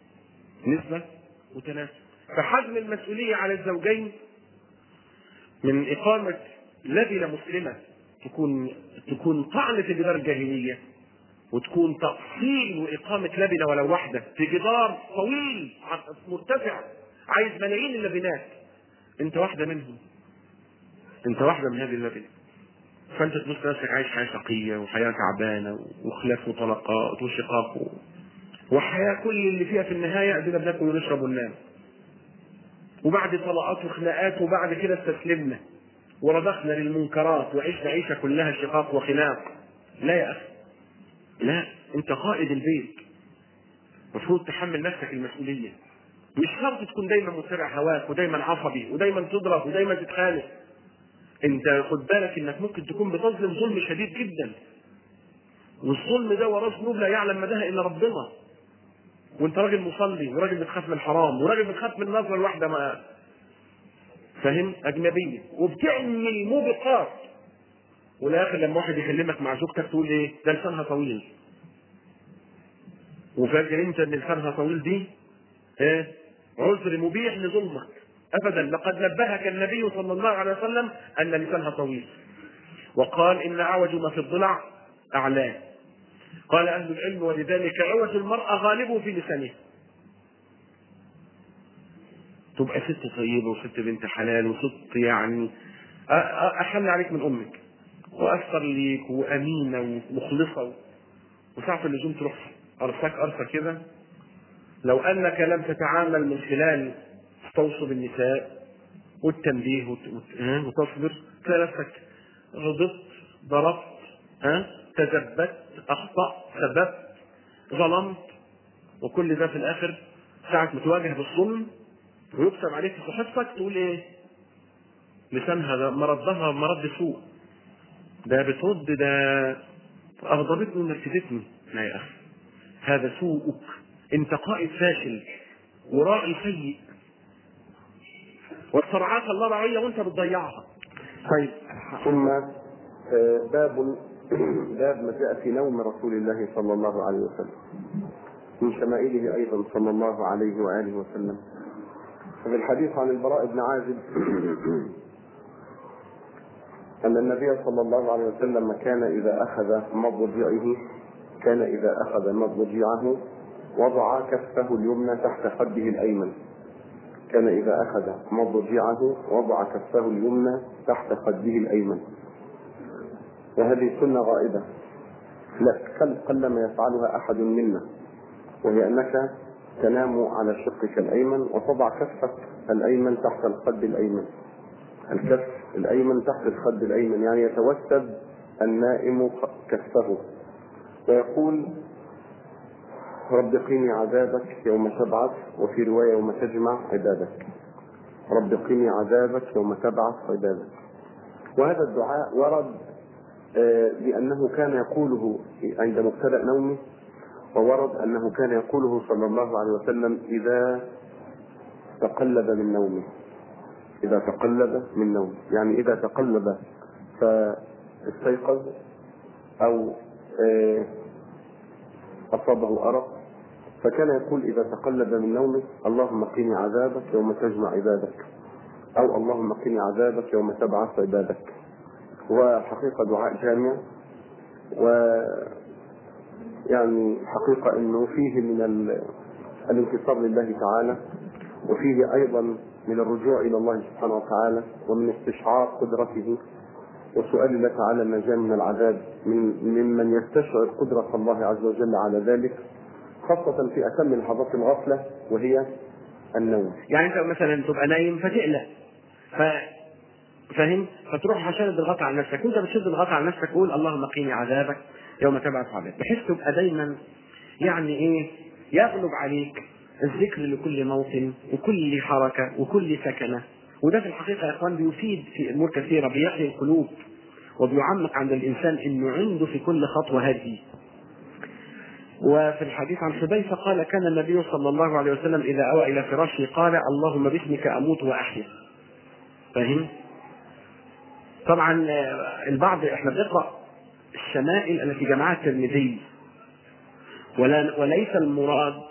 نسبة وتناسب فحجم المسؤولية على الزوجين من إقامة لبنة مسلمة تكون تكون طعنة الجدار الجاهلية وتكون تأصيل وإقامة لبنة ولو واحدة في جدار طويل مرتفع عايز ملايين اللبنات أنت واحدة منهم أنت واحدة من هذه اللبنة فأنت تبص نفسك عايش حياة شقية وحياة تعبانة وخلاف وطلقات وشقاق و... وحياة كل اللي فيها في النهاية أدينا بناكل ونشرب وننام وبعد طلقات وخناقات وبعد كده استسلمنا ورضخنا للمنكرات وعشنا عيشه كلها شقاق وخناق لا يا اخي لا انت قائد البيت المفروض تحمل نفسك المسؤوليه مش شرط تكون دايما متبع هواك ودايما عصبي ودايما تضرب ودايما تتخانق انت خد بالك انك ممكن تكون بتظلم ظلم شديد جدا والظلم ده وراه ذنوب لا يعلم مداها الا ربنا وانت راجل مصلي وراجل بتخاف من الحرام وراجل بتخاف من النظره الواحده ما فاهم اجنبيه وبتعمل موبقات والاخر لما واحد يكلمك مع زوجتك تقول ايه ده لسانها طويل وفاكر انت ان لسانها طويل دي ايه عذر مبيح لظلمك ابدا لقد نبهك النبي صلى الله عليه وسلم ان لسانها طويل وقال ان عوج ما في الضلع اعلاه قال اهل العلم ولذلك عوج المراه غالبه في لسانها تبقى ست طيبة وست بنت حلال وست يعني أحن عليك من أمك وأثر ليك وأمينة ومخلصة وساعة اللزوم تروح أرساك أرسى كده لو أنك لم تتعامل من خلال توصب النساء والتنبيه وتصبر تلاقي نفسك غضبت ضربت ها تثبت أخطأت سببت ظلمت وكل ده في الآخر ساعة ما تواجه بالظلم ويكتب عليك في صحيفتك تقول ايه؟ لسانها ده مردها مرد سوء ده بترد ده اغضبتني ونرفزتني لا يا اخي هذا سوءك انت قائد فاشل وراعي سيء واسترعاك الله رعية وانت بتضيعها طيب ثم باب باب ما جاء في نوم رسول الله صلى الله عليه وسلم من شمائله ايضا صلى الله عليه واله وسلم في الحديث عن البراء بن عازب أن النبي صلى الله عليه وسلم كان إذا أخذ مضجعه كان إذا أخذ مضجعه وضع كفه اليمنى تحت خده الأيمن كان إذا أخذ مضجعه وضع كفه اليمنى تحت خده الأيمن وهذه سنة غائبة لا قلما يفعلها أحد منا وهي أنك تنام على شقك الايمن وتضع كفك الايمن تحت الخد الايمن الكف الايمن تحت الخد الايمن يعني يتوسد النائم كفه ويقول رب قيني عذابك يوم تبعث وفي روايه يوم تجمع عبادك رب قيني عذابك يوم تبعث عبادك وهذا الدعاء ورد لانه كان يقوله عند مبتدا نومه وورد انه كان يقوله صلى الله عليه وسلم اذا تقلب من نومه اذا تقلب من نومه يعني اذا تقلب فاستيقظ او اصابه ارق فكان يقول اذا تقلب من نومه اللهم قني عذابك يوم تجمع عبادك او اللهم قني عذابك يوم تبعث عبادك وحقيقه دعاء جامع و يعني حقيقة انه فيه من الانتصار لله تعالى وفيه ايضا من الرجوع الى الله سبحانه وتعالى ومن استشعار قدرته وسؤال الله تعالى النجاة من العذاب من ممن يستشعر قدرة الله عز وجل على ذلك خاصة في أتم لحظات الغفلة وهي النوم. يعني أنت مثلا تبقى نايم فتقلق ف فاهم؟ فتروح عشان تضغط على نفسك، أنت بتشد الغطا على نفسك قول اللهم قيني عذابك يوم تبعث عباد بحيث تبقى دايما يعني ايه يغلب عليك الذكر لكل موطن وكل حركة وكل سكنة وده في الحقيقة يا اخوان بيفيد في امور كثيرة بيحيي القلوب وبيعمق عند الانسان انه عنده في كل خطوة هدي وفي الحديث عن حذيفة قال كان النبي صلى الله عليه وسلم إذا أوى إلى فراشه قال اللهم باسمك أموت وأحيا فاهم؟ طبعا البعض احنا بنقرأ الشمائل التي جمعها الترمذي ولا وليس المراد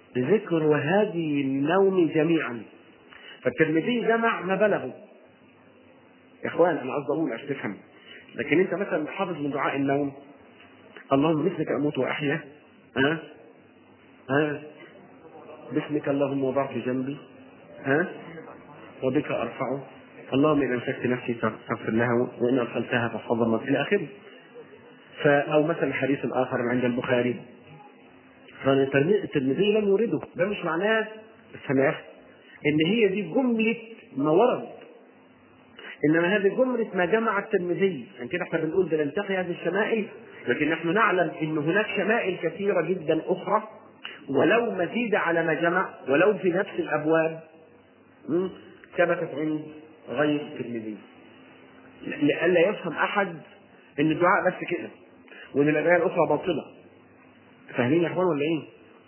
ذكر هذه النوم جميعا فالترمذي جمع ما بلغوا يا اخوان انا قصدي اقول عشان تفهم لكن انت مثلا حافظ من دعاء النوم اللهم باسمك اموت واحيا ها ها باسمك اللهم وضعت جنبي ها وبك ارفعه اللهم ان امسكت نفسي فاغفر لها وان ارسلتها فاحفظها الى اخره او مثلا حديث اخر عند البخاري فالترمذي لم يورده ده مش معناه السماح ان هي دي جمله ما ورد انما هذه جمله ما جمع الترمذي عشان كده احنا بنقول ده نلتقي هذه الشمائل لكن نحن نعلم ان هناك شمائل كثيره جدا اخرى ولو مزيدة على ما جمع ولو في نفس الابواب ثبتت عند غير الترمذي لئلا يفهم احد ان الدعاء بس كده وان الادعيه الاخرى باطله فاهمين يا اخوان ولا ايه؟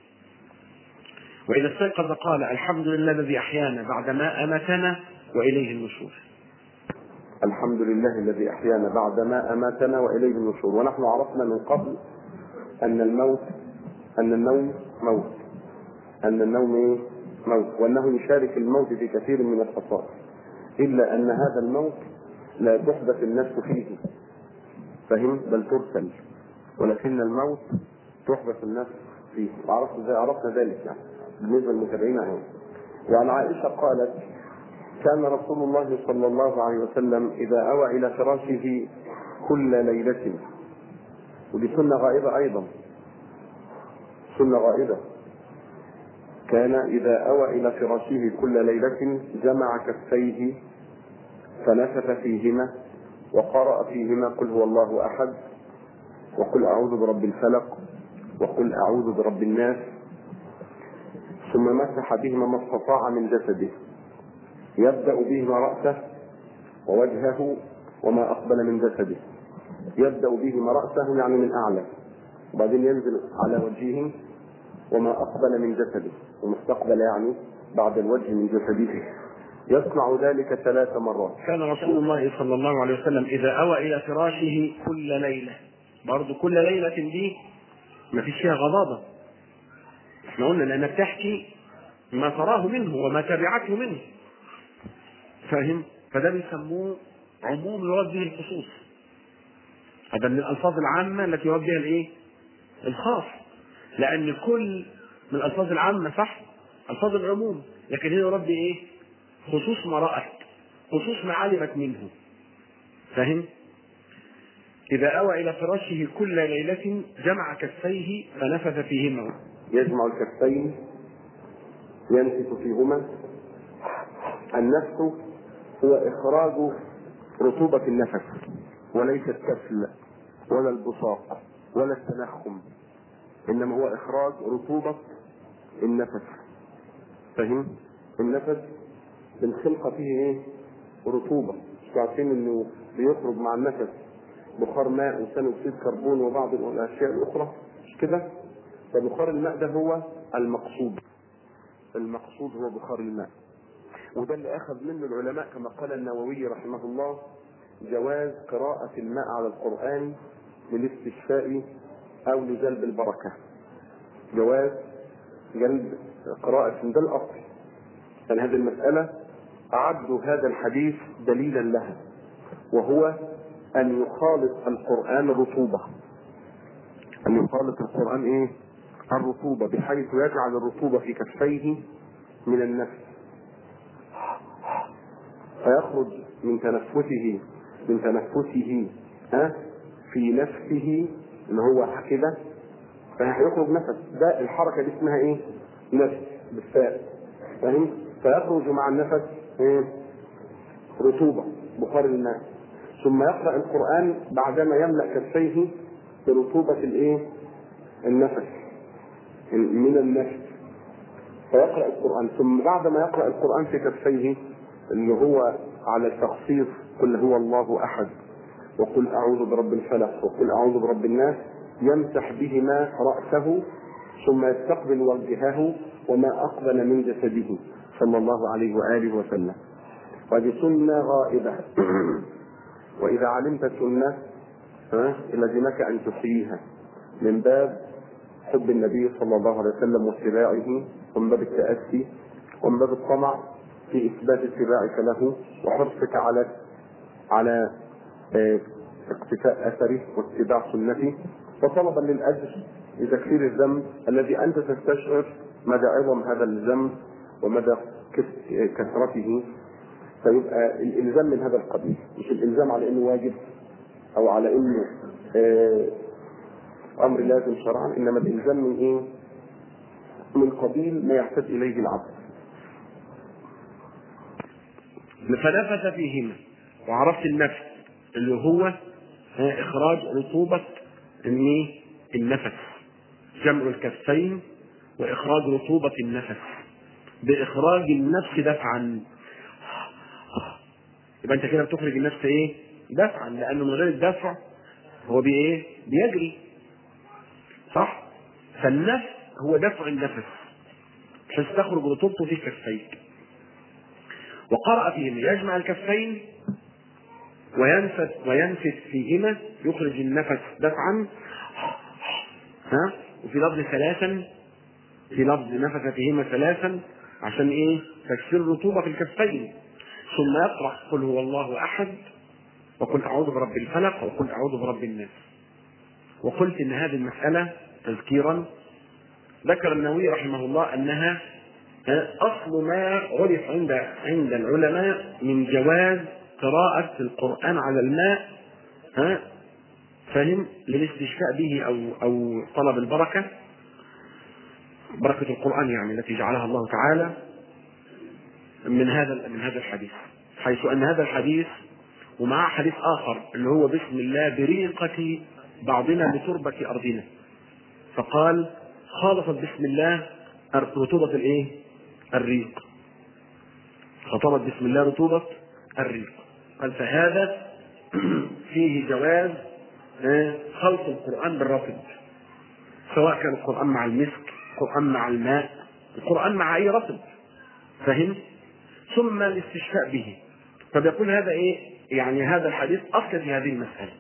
واذا استيقظ قال الحمد لله الذي احيانا بعدما اماتنا واليه النشور الحمد لله الذي احيانا بعدما اماتنا واليه النشور ونحن عرفنا من قبل ان الموت ان النوم موت ان النوم ايه؟ موت وانه يشارك الموت في كثير من الخصائص الا ان هذا الموت لا تحدث النفس فيه فهم بل ترسل ولكن الموت تحدث النفس فيه وعرفت ازاي عرفنا ذلك يعني بالنسبه للمتابعين اهو وعن عائشه قالت كان رسول الله صلى الله عليه وسلم اذا اوى الى فراشه كل ليله ودي سنه غائبه ايضا سنه غائبه كان إذا أوى إلى فراشه كل ليلة جمع كفيه فنفث فيهما وقرأ فيهما قل هو الله أحد وقل أعوذ برب الفلق وقل أعوذ برب الناس ثم مسح بهما ما استطاع من جسده يبدأ بهما رأسه ووجهه وما أقبل من جسده يبدأ بهما رأسه يعني من أعلى وبعدين ينزل على وجهه وما أقبل من جسده ومستقبل يعني بعد الوجه من جسده يصنع ذلك ثلاث مرات كان رسول الله صلى الله عليه وسلم إذا أوى إلى فراشه كل ليلة برضه كل ليلة دي ما فيش فيها غضاضة احنا قلنا لأنها بتحكي ما تراه منه وما تبعته منه فاهم فده بيسموه عموم يراد به الخصوص هذا من الألفاظ العامة التي يراد بها الإيه؟ الخاص لأن كل من الألفاظ العامة صح ألفاظ العموم لكن هنا يراد بإيه؟ خصوص ما رأت خصوص ما علمت منه فاهم؟ إذا أوى إلى فراشه كل ليلة جمع كفيه فنفث فيهما يجمع الكفين ينفث فيهما النفس هو إخراج رطوبة النفس وليس الكسل ولا البصاق ولا التنخم إنما هو إخراج رطوبة النفس فاهم؟ النفس بالخلقة فيه إيه؟ رطوبة مش عارفين إنه بيخرج مع النفس بخار ماء وثاني أكسيد كربون وبعض الأشياء الأخرى مش كده؟ فبخار الماء ده هو المقصود المقصود هو بخار الماء وده اللي اخذ منه العلماء كما قال النووي رحمه الله جواز قراءة الماء على القرآن للاستشفاء أو لجلب البركة جواز جلب قراءة ده الأصل يعني هذه المسألة أعدوا هذا الحديث دليلا لها وهو أن يخالط القرآن رطوبة أن يخالط القرآن إيه؟ الرطوبة بحيث يجعل الرطوبة في كفيه من النفس فيخرج من تنفسه من تنفسه ها في نفسه اللي هو كده فهيخرج نفس ده الحركة دي اسمها ايه؟ نفس بالفاء فاهم؟ فيخرج مع النفس ايه؟ رطوبة بخار الماء ثم يقرأ القرآن بعدما يملأ كفيه برطوبة الايه؟ النفس من النفس فيقرأ القرآن ثم بعدما يقرأ القرآن في كفيه اللي هو على التخصيص قل هو الله أحد وقل أعوذ برب الفلق وقل أعوذ برب الناس يمسح بهما رأسه ثم يستقبل وجهه وما أقبل من جسده صلى الله عليه وآله وسلم وهذه سنة غائبة وإذا علمت سنة لزمك أن تحييها من باب حب النبي صلى الله عليه وسلم واتباعه ومن باب التأسي ومن باب الطمع في إثبات اتباعك له وحرصك على على آه، اقتفاء أثره واتباع سنته وطلبا للأجر لتكفير الذنب الذي أنت تستشعر مدى عظم هذا الذنب ومدى كث- كثرته فيبقى الالزام من هذا القبيل مش الالزام على انه واجب او على انه آه، امر لازم شرعا انما الالزام من ايه؟ من قبيل ما يحتاج اليه العبد فنفث فيهما وعرفت النفس اللي هو آه، اخراج رطوبة الإيه؟ النفس جمع الكفين واخراج رطوبة النفس باخراج النفس دفعا يبقى انت كده بتخرج النفس ايه دفعا لانه من غير الدفع هو بايه بيجري صح فالنفس هو دفع النفس بحيث تخرج رطوبته في كفيك وقرأ فيهما يجمع الكفين وينفث وينفث فيهما يخرج النفس دفعا ها وفي لفظ ثلاثا في لفظ نفث فيهما ثلاثا عشان ايه تكسير الرطوبة في الكفين ثم يقرأ قل هو الله أحد وقل أعوذ برب الفلق وقل أعوذ برب الناس وقلت إن هذه المسألة تذكيرا ذكر النووي رحمه الله أنها أصل ما عرف عند عند العلماء من جواز قراءة القرآن على الماء ها فهم للاستشفاء به أو أو طلب البركة بركة القرآن يعني التي جعلها الله تعالى من هذا من هذا الحديث حيث ان هذا الحديث ومعه حديث اخر اللي هو بسم الله بريقة بعضنا بتربة ارضنا فقال خالفت بسم الله رطوبة الايه؟ الريق خطبت بسم الله رطوبة الريق قال فهذا فيه جواز آه، خلط القرآن بالرطب سواء كان القرآن مع المسك القرآن مع الماء القرآن مع أي رطب فهم؟ ثم الاستشفاء به فبيقول هذا ايه يعني هذا الحديث اصل في هذه المساله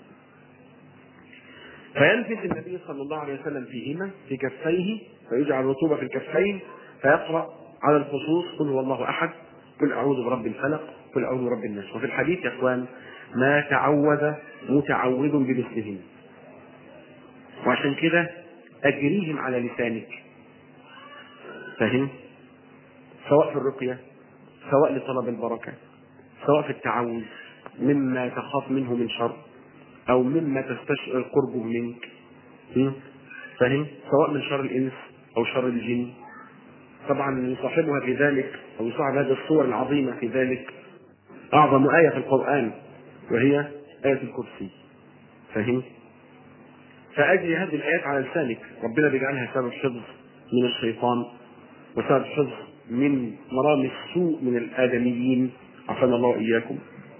فينفث النبي صلى الله عليه وسلم فيهما في كفيه فيجعل الرطوبه في الكفين فيقرا على الخصوص قل هو الله احد قل اعوذ برب الفلق قل اعوذ برب الناس وفي الحديث يا اخوان ما تعوذ متعوذ بمثلهن وعشان كده اجريهم على لسانك فاهم سواء في الرقيه سواء لطلب البركة سواء في التعوذ مما تخاف منه من شر أو مما تستشعر قربه منك م? فاهم؟ سواء من شر الإنس أو شر الجن طبعا يصاحبها في ذلك أو يصاحب هذه الصور العظيمة في ذلك أعظم آية في القرآن وهي آية الكرسي فاهم؟ فأجري هذه الآيات على لسانك ربنا بيجعلها سبب حفظ من الشيطان وسبب حفظ من مرام السوء من الآدميين عافانا الله وإياكم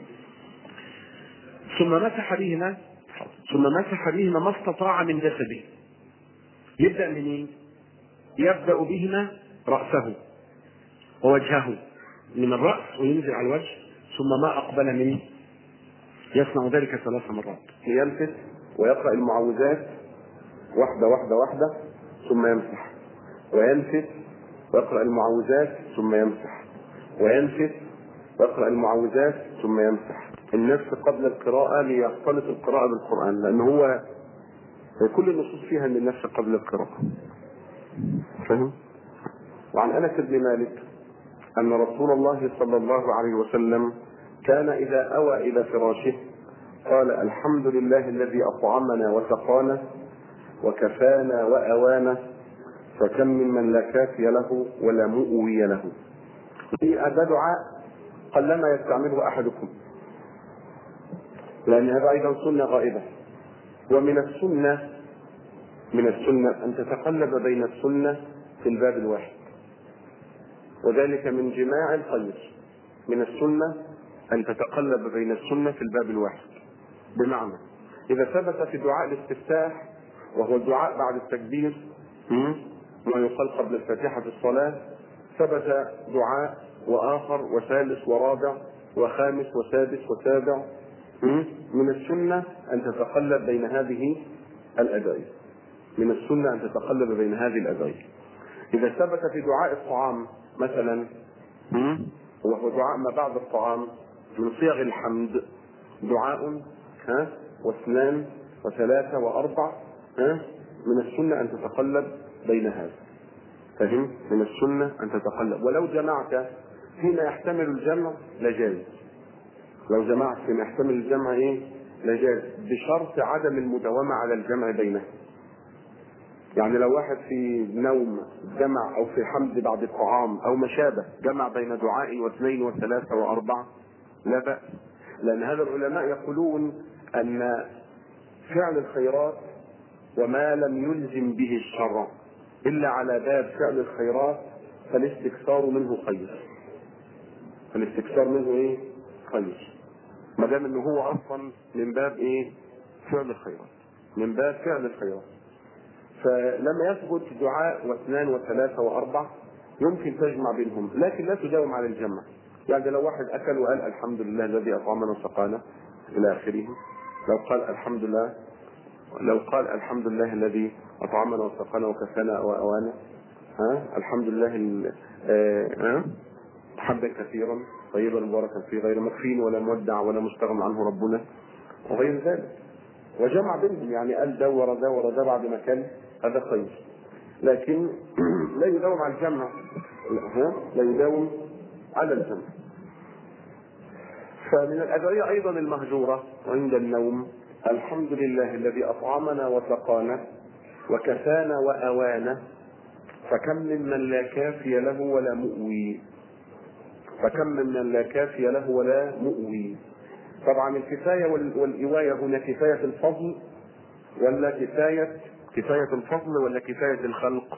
ثم مسح بهما ثم مسح بهما ما استطاع من جسده يبدأ منين؟ يبدأ بهما رأسه ووجهه من الرأس وينزل على الوجه ثم ما أقبل منه يصنع ذلك ثلاث مرات يلفت ويقرأ المعوذات واحدة واحدة واحدة ثم يمسح وينفت ويقرأ المعوذات ثم يمسح وينفت ويقرأ المعوذات ثم يمسح النفس قبل القراءة ليختلط القراءة بالقرآن لأن هو كل النصوص فيها أن النفس قبل القراءة فاهم؟ وعن أنس بن مالك أن رسول الله صلى الله عليه وسلم كان إذا أوى إلى فراشه قال الحمد لله الذي أطعمنا وسقانا وكفانا وأوانا فكم ممن لا كافي له ولا مؤوي له هذا دعاء قلما يستعمله أحدكم لأن هذا أيضا سنة غائبة ومن السنة من السنة أن تتقلب بين السنة في الباب الواحد وذلك من جماع الخير من السنة أن تتقلب بين السنة في الباب الواحد بمعنى إذا ثبت في دعاء الاستفتاح وهو الدعاء بعد التكبير ما يقال قبل الفاتحة في الصلاة ثبت دعاء وآخر وثالث ورابع وخامس وسادس وسابع من السنة أن تتقلب بين هذه الأدعية من السنة أن تتقلب بين هذه الأدعية إذا ثبت في دعاء الطعام مثلا وهو دعاء ما بعد الطعام من صيغ الحمد دعاء ها واثنان وثلاثة وأربع ها من السنة أن تتقلب بين هذا فهم من السنة أن تتقلب ولو جمعت فيما يحتمل الجمع لجاز لو جمعت فيما يحتمل الجمع ايه لجاز بشرط عدم المداومة على الجمع بينه يعني لو واحد في نوم جمع او في حمد بعد الطعام او ما شابه جمع بين دعاء واثنين وثلاثة واربعة لا بأس لان هذا العلماء يقولون ان فعل الخيرات وما لم يلزم به الشرع الا على باب فعل الخيرات فالاستكثار منه خير فالاستكثار منه ايه خير ما دام انه هو اصلا من باب ايه فعل الخيرات من باب فعل الخيرات فلما يثبت دعاء واثنان وثلاثة وأربع يمكن تجمع بينهم لكن لا تداوم على الجمع يعني لو واحد أكل وقال الحمد لله الذي أطعمنا وسقانا إلى آخره لو قال الحمد لله لو قال الحمد لله الذي أطعمنا وسقانا وكفانا وأوانا ها الحمد لله ال- آه، ها حبا كثيرا طيبا مباركا فيه غير مكفين ولا مودع ولا مستغنى عنه ربنا وغير ذلك وجمع بينهم يعني قال ده ورا ده ورا ده بعد ما كان هذا خير لكن لا يداوم على الجمع ها لا يداوم على الجمع فمن الأدعية أيضا المهجورة عند النوم الحمد لله الذي أطعمنا وسقانا وكفانا وأوانا فكم ممن لا كافي له ولا مؤوي فكم ممن لا كافي له ولا مؤوي طبعا الكفاية وال- والإواية هنا كفاية الفضل ولا كفاية كفاية الفضل ولا كفاية الخلق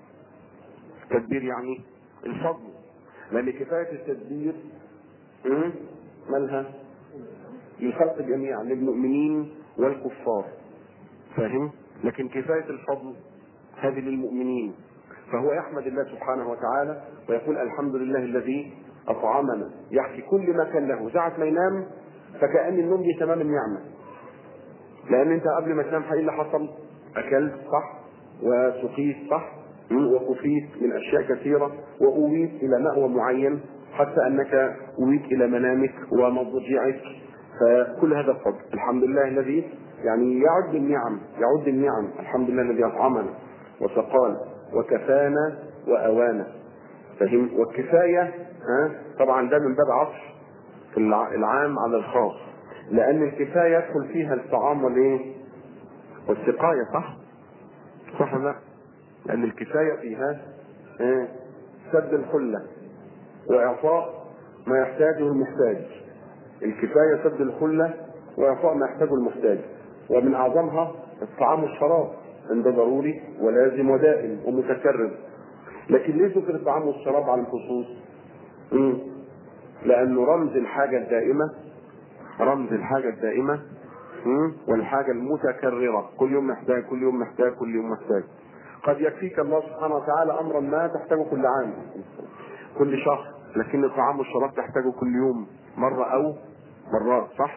التدبير يعني الفضل لأن كفاية التدبير م? مالها للخلق جميعا للمؤمنين والكفار فاهم لكن كفاية الفضل هذه للمؤمنين فهو يحمد الله سبحانه وتعالى ويقول الحمد لله الذي أطعمنا يحكي كل ما كان له ساعة ما ينام فكأن النوم دي تمام النعمة لأن أنت قبل ما تنام ايه اللي حصل؟ أكلت صح وسقيت صح وكفيت من أشياء كثيرة وأويت إلى مأوى معين حتى أنك أويت إلى منامك ومضجعك فكل هذا الفضل الحمد لله الذي يعني يعد النعم يعد النعم الحمد لله الذي أطعمنا وسقانا وكفانا وأوانا فهم والكفاية ها طبعا ده من باب عطف في الع- العام على الخاص لأن الكفاية يدخل فيها الطعام والإيه والسقاية صح صح ولا لا لأن الكفاية فيها إيه؟ سد الحلة وإعطاء ما يحتاجه المحتاج الكفاية سد الحلة وإعطاء ما يحتاجه المحتاج ومن أعظمها الطعام والشراب عند ضروري ولازم ودائم ومتكرر لكن ليه ذكر الطعام والشراب على الخصوص؟ مم. لأنه رمز الحاجة الدائمة رمز الحاجة الدائمة مم. والحاجة المتكررة كل يوم محتاج كل يوم محتاج كل يوم محتاج قد يكفيك الله سبحانه وتعالى أمرا ما تحتاجه كل عام كل شهر لكن الطعام والشراب تحتاجه كل يوم مرة أو مرات صح؟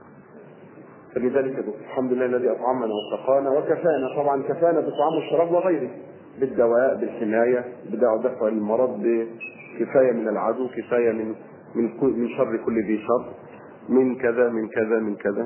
فلذلك دكتور الحمد لله الذي أطعمنا وسقانا وكفانا طبعا كفانا بالطعام والشراب وغيره بالدواء بالحماية بدع دفع المرض بكفاية من العدو كفاية من من كل- من شر كل ذي شر من كذا من كذا من كذا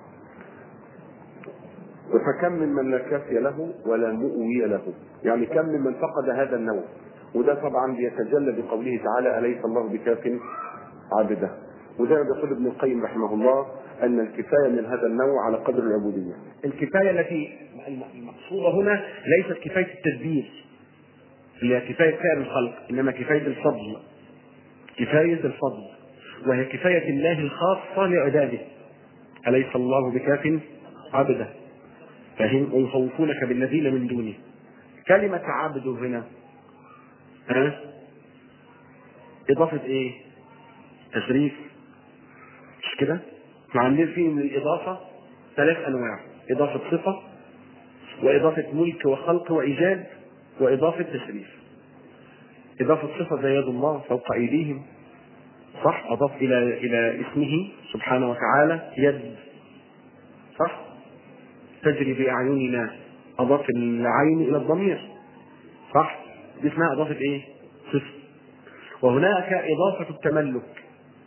فكم ممن لا كافي له ولا مؤوي له يعني كم ممن فقد هذا النوع وده طبعا بيتجلى بقوله تعالى أليس الله بكاف عبده وده يقول ابن القيم رحمه الله أن الكفاية من هذا النوع على قدر العبودية الكفاية التي المقصودة هنا ليست كفاية التدبير اللي هي كفاية فعل الخلق إنما كفاية الفضل كفاية الفضل وهي كفاية الله الخاصة لعباده أليس الله بكاف عبده فهم ويخوفونك بالذين من دونه كلمة عبد هنا ها إضافة إيه؟ تشريف مش كده؟ احنا عاملين فيه من الإضافة ثلاث أنواع إضافة صفة وإضافة ملك وخلق وإيجاد وإضافة تشريف إضافة صفة زي يد الله فوق أيديهم صح أضاف إلى إلى اسمه سبحانه وتعالى يد صح تجري بأعيننا اضاف العين الى الضمير صح دي اسمها اضافه ايه صفه وهناك اضافه التملك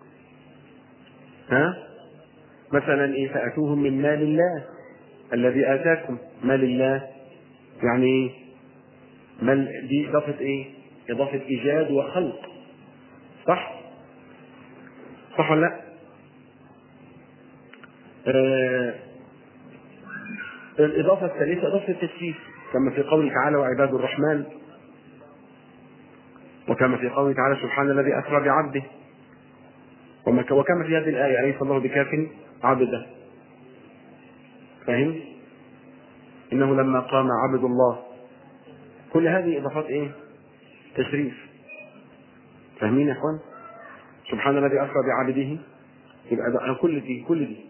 ها مثلا ايه فاتوهم من مال الله الذي اتاكم مال الله يعني ايه مال دي اضافه ايه اضافه ايجاد وخلق صح صح ولا لا آه الإضافة الثالثة إضافة التشريف كما في قوله تعالى وعباد الرحمن وكما في قوله تعالى سبحان الذي أسرى بعبده وكما في هذه الآية أليس الله بكاف عبده فهم؟ إنه لما قام عبد الله كل هذه إضافات إيه؟ تشريف فاهمين يا إخوان؟ سبحان الذي أسرى بعبده يبقى كل دي كل دي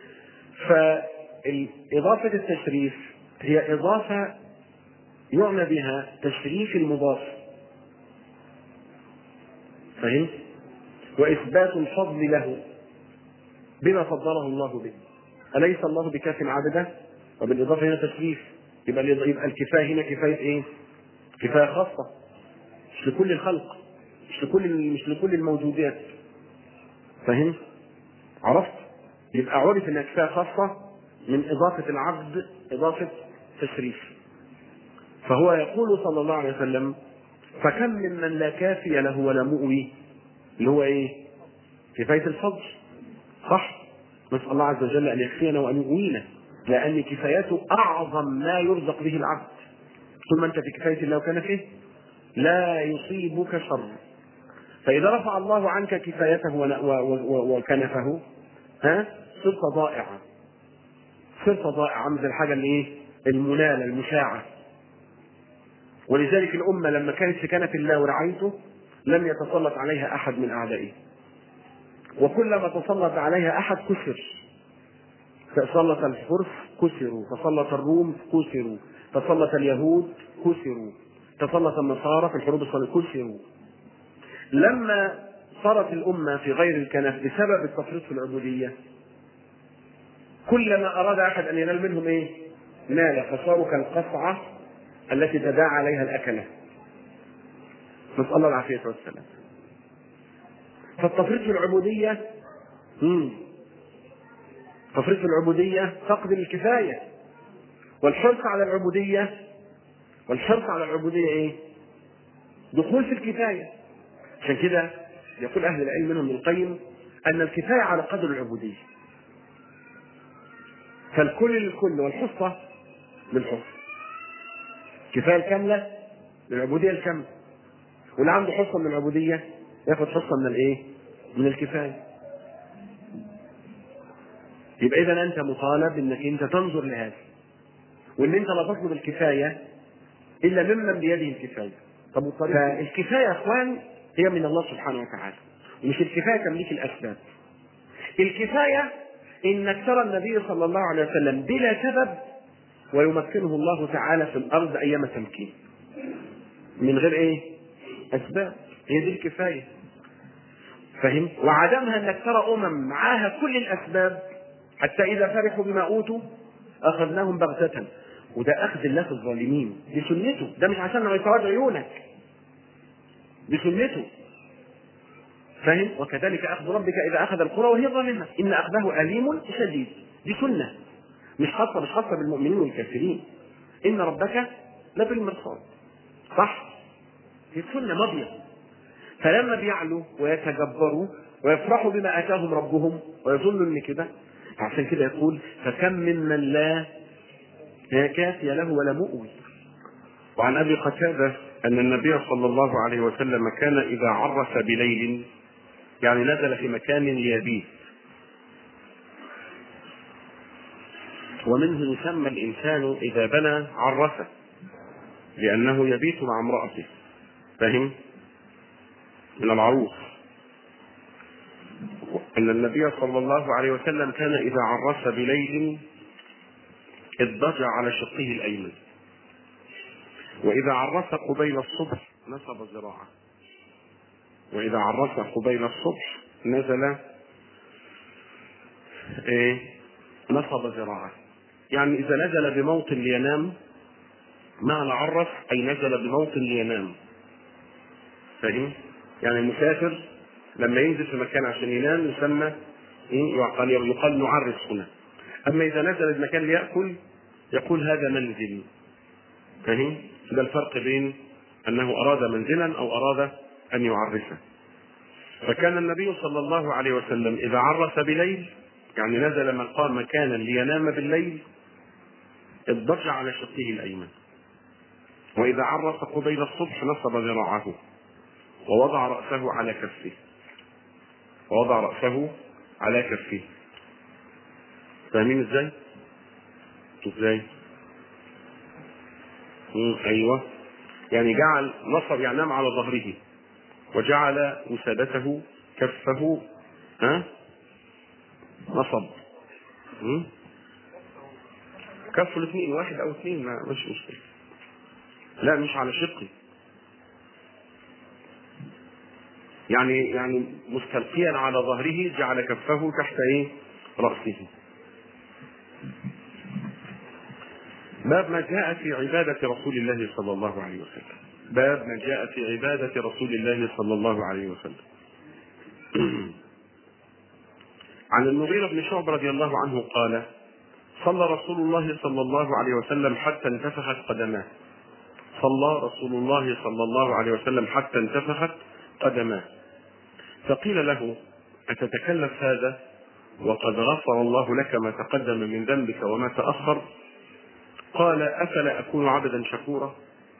فإضافة التشريف هي إضافة يعنى بها تشريف المضاف فهمت؟ وإثبات الفضل له بما فضله الله به أليس الله بكاف عبده؟ وبالإضافة هنا تشريف يبقى يبقى الكفاية هنا كفاية إيه؟ كفاية خاصة مش لكل الخلق مش لكل مش لكل الموجودات فهمت؟ عرفت؟ يبقى عرف انها كفايه خاصه من اضافه العبد اضافه تشريف فهو يقول صلى الله عليه وسلم فكم ممن لا كافي له ولا مؤوي اللي هو ايه؟ كفايه الفضل صح؟ نسال الله عز وجل ان يكفينا وان يؤوينا لان كفايته اعظم ما يرزق به العبد طول ما انت في كفايه الله وكان فيه لا يصيبك شر فاذا رفع الله عنك كفايته وكنفه ها صرت ضائعا صرت ضائعا مثل الحاجه اللي ايه المناله المشاعه ولذلك الامه لما كانت في كنف الله ورعايته لم يتسلط عليها احد من اعدائه وكلما تسلط عليها احد كسر تسلط الفرس كسروا تسلط الروم كسروا تسلط اليهود كسروا تسلط النصارى في الحروب الصليبيه كسروا لما صارت الأمة في غير الكنف بسبب التفريط في العبودية كلما أراد أحد أن ينال منهم إيه؟ مال فصاروا كالقصعة التي تداعى عليها الأكلة نسأل الله العافية والسلام فالتفريط في العبودية مم. تفريط في العبودية فقد الكفاية والحرص على العبودية والحرص على العبودية إيه؟ دخول في الكفاية عشان كده يقول أهل العلم منهم ابن القيم أن الكفاية على قدر العبودية فالكل للكل والحصة للحصة الكفاية الكاملة للعبودية الكاملة واللي عنده حصة من العبودية ياخد حصة من الإيه؟ من الكفاية يبقى إذا أنت مطالب إنك أنت تنظر لهذا وإن أنت لا تطلب الكفاية إلا ممن بيده الكفاية طب فالكفاية يا إخوان هي من الله سبحانه وتعالى مش الكفاية تمليك الأسباب الكفاية إنك ترى النبي صلى الله عليه وسلم بلا سبب ويمكنه الله تعالى في الأرض أيام تمكين من غير إيه؟ أسباب هي دي الكفاية فهمت؟ وعدمها إنك ترى أمم معاها كل الأسباب حتى إذا فرحوا بما أوتوا أخذناهم بغتة وده أخذ الله في الظالمين دي سنته ده مش عشان يتراجع عيونك بسنته فاهم وكذلك اخذ ربك اذا اخذ القرى وهي ظالمه ان اخذه اليم شديد دي سنه مش خاصه مش خاصه بالمؤمنين والكافرين ان ربك لبالمرصاد صح دي سنه ماضيه فلما بيعلوا ويتجبروا ويفرحوا بما اتاهم ربهم ويظنوا ان كده عشان كده يقول فكم ممن لا كافي له ولا مؤوي وعن ابي قتاده ان النبي صلى الله عليه وسلم كان اذا عرس بليل يعني نزل في مكان ليبيت ومنه يسمى الانسان اذا بنى عرسه لانه يبيت مع امراته فهم من العروس ان النبي صلى الله عليه وسلم كان اذا عرس بليل اضطجع على شقه الايمن وإذا عرس قبيل الصبح نصب ذراعه وإذا عرس قبيل الصبح نزل إيه نصب ذراعه يعني إذا نزل بموطن لينام معنى عرف أي نزل بموطن لينام فاهم؟ يعني المسافر لما ينزل في مكان عشان ينام يسمى إيه؟ يقال يقال نعرس هنا أما إذا نزل المكان ليأكل يقول هذا منزل فاهم؟ ده الفرق بين أنه أراد منزلا أو أراد أن يعرسه فكان النبي صلى الله عليه وسلم إذا عرس بليل يعني نزل مقام مكانا لينام بالليل اضطجع على شقه الأيمن وإذا عرس قبيل الصبح نصب ذراعه ووضع رأسه على كفه ووضع رأسه على كفه فاهمين ازاي؟ ازاي؟ مم، ايوه يعني جعل نصب يعني نام على ظهره وجعل وسادته كفه ها نصب مم؟ كفه الاثنين واحد او اثنين ما مش مشكله لا مش على شقي يعني يعني مستلقيا على ظهره جعل كفه تحت ايه راسه باب ما جاء في عبادة رسول الله صلى الله عليه وسلم باب ما جاء في عبادة رسول الله صلى الله عليه وسلم عن المغيرة بن شعب رضي الله عنه قال صلى رسول الله صلى الله عليه وسلم حتى انتفخت قدماه صلى رسول الله صلى الله عليه وسلم حتى انتفخت قدماه فقيل له أتتكلف هذا وقد غفر الله لك ما تقدم من ذنبك وما تأخر قال أفلا أكون عبدا شكورا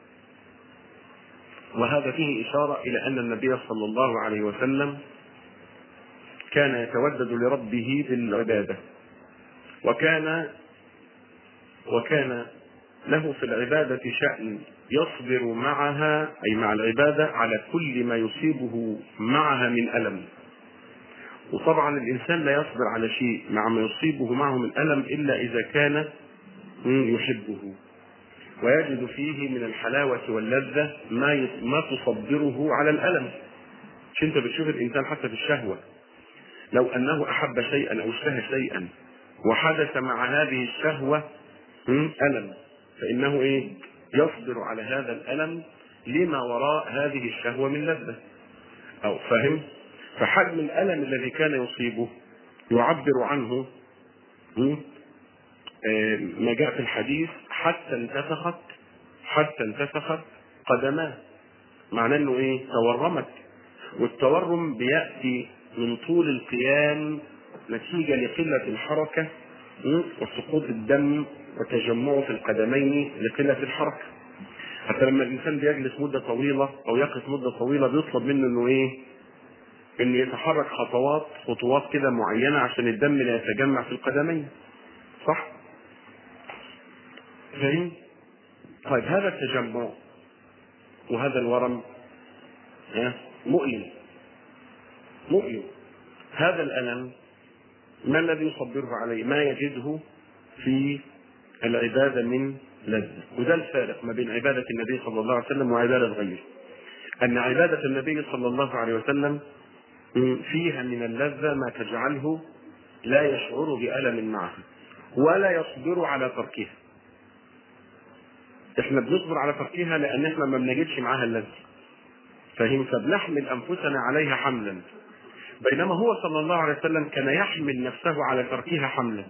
وهذا فيه إشارة إلى أن النبي صلى الله عليه وسلم كان يتودد لربه بالعبادة وكان وكان له في العبادة شأن يصبر معها أي مع العبادة على كل ما يصيبه معها من ألم وطبعا الإنسان لا يصبر على شيء مع ما يصيبه معه من ألم إلا إذا كان يحبه ويجد فيه من الحلاوة واللذة ما ما تصبره على الألم مش أنت بتشوف الإنسان حتى في الشهوة لو أنه أحب شيئا أو اشتهى شيئا وحدث مع هذه الشهوة ألم فإنه إيه يصبر على هذا الألم لما وراء هذه الشهوة من لذة أو فهم فحجم الألم الذي كان يصيبه يعبر عنه ما جاء في الحديث حتى انتفخت حتى انتفخت قدماه معناه انه ايه تورمت والتورم بياتي من طول القيام نتيجه لقله الحركه وسقوط الدم وتجمعه في القدمين لقله الحركه حتى لما الانسان بيجلس مده طويله او يقف مده طويله بيطلب منه انه ايه انه يتحرك خطوات خطوات كده معينه عشان الدم لا يتجمع في القدمين صح فاهم؟ طيب هذا التجمع وهذا الورم ها مؤلم مؤلم هذا الألم ما الذي يصبره عليه؟ ما يجده في العبادة من لذة وده الفارق ما بين عبادة النبي صلى الله عليه وسلم وعبادة غيره أن عبادة النبي صلى الله عليه وسلم فيها من اللذة ما تجعله لا يشعر بألم معها ولا يصبر على تركها احنا بنصبر على تركها لان احنا ما بنجدش معاها اللذة فاهم فبنحمل انفسنا عليها حملا بينما هو صلى الله عليه وسلم كان يحمل نفسه على تركها حملا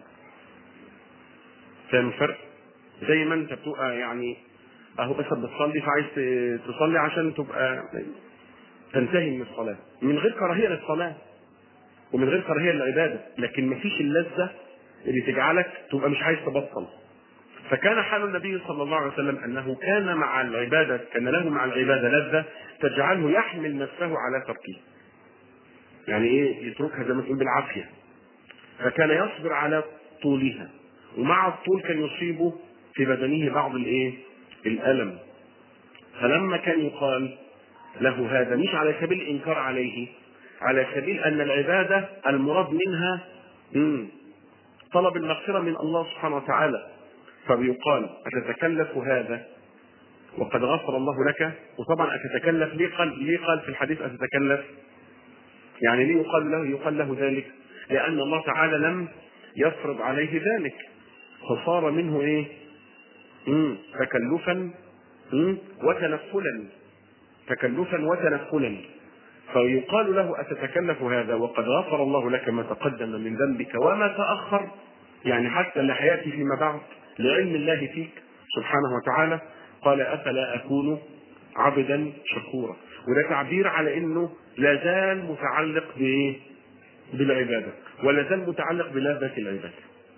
فاهم الفرق زي ما انت بتبقى يعني اهو بس بتصلي فعايز تصلي عشان تبقى تنتهي من الصلاة من غير كراهية للصلاة ومن غير كراهية للعبادة لكن مفيش اللذة اللي تجعلك تبقى مش عايز تبطل فكان حال النبي صلى الله عليه وسلم انه كان مع العباده كان له مع العباده لذه تجعله يحمل نفسه على تركها. يعني ايه يتركها زي ما تقول بالعافيه. فكان يصبر على طولها ومع الطول كان يصيبه في بدنه بعض الايه؟ الالم. فلما كان يقال له هذا مش على سبيل الانكار عليه على سبيل ان العباده المراد منها طلب المغفره من الله سبحانه وتعالى فبيقال أتتكلف هذا وقد غفر الله لك وطبعا أتتكلف ليه قال ليه قال في الحديث أتتكلف يعني ليه يقال له يقال له ذلك لأن الله تعالى لم يفرض عليه ذلك فصار منه إيه مم. تكلفا مم. وتنفلا تكلفا وتنفلا فيقال له أتتكلف هذا وقد غفر الله لك ما تقدم من ذنبك وما تأخر يعني حتى اللي حياتي فيما بعد لعلم الله فيك سبحانه وتعالى قال أفلا أكون عبدا شكورا وده تعبير على انه لا زال متعلق بايه؟ بالعباده ولا زال متعلق بلذة العباده.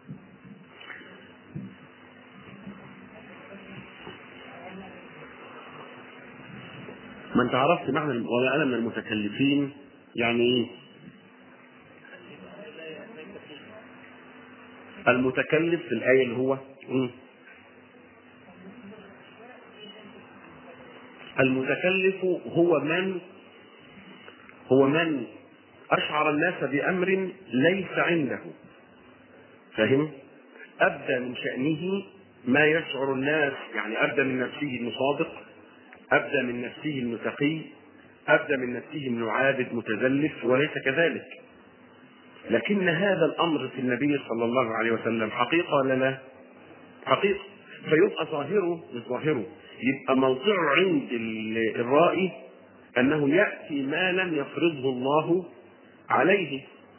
ما انت عرفت معنى ولا انا من المتكلفين يعني ايه؟ المتكلف في الايه اللي هو مم. المتكلف هو من هو من أشعر الناس بأمر ليس عنده فهم؟ أبدى من شأنه ما يشعر الناس يعني أبدى من نفسه إنه صادق أبدى من نفسه إنه تقي أبدى من نفسه إنه عابد متزلف وليس كذلك لكن هذا الأمر في النبي صلى الله عليه وسلم حقيقة ولا لا؟ حقيقة فيبقى ظاهره مش ظاهره يبقى موقعه عند الرائي انه ياتي ما لم يفرضه الله عليه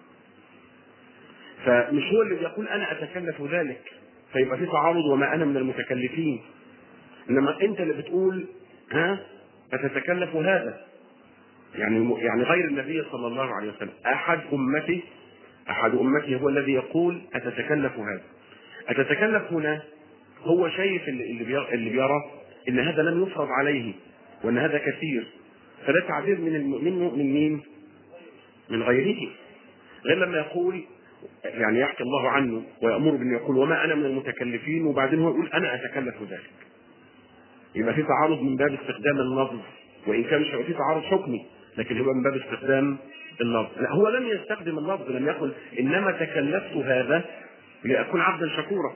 فمش هو اللي بيقول انا اتكلف ذلك فيبقى في تعارض وما انا من المتكلفين انما انت اللي بتقول ها اتتكلف هذا يعني يعني غير النبي صلى الله عليه وسلم احد امتي احد امتي هو الذي يقول اتتكلف هذا اتتكلف هنا هو شايف اللي اللي بيرى ان هذا لم يفرض عليه وان هذا كثير فده تعبير من منه من مين؟ من غيره غير لما يقول يعني يحكي الله عنه ويأمر بأن يقول وما أنا من المتكلفين وبعدين هو يقول أنا أتكلف ذلك يبقى في تعارض من باب استخدام اللفظ وإن كان مش في تعارض حكمي لكن هو من باب استخدام اللفظ لا هو لم يستخدم اللفظ لم يقل إنما تكلفت هذا لأكون عبدا شكورا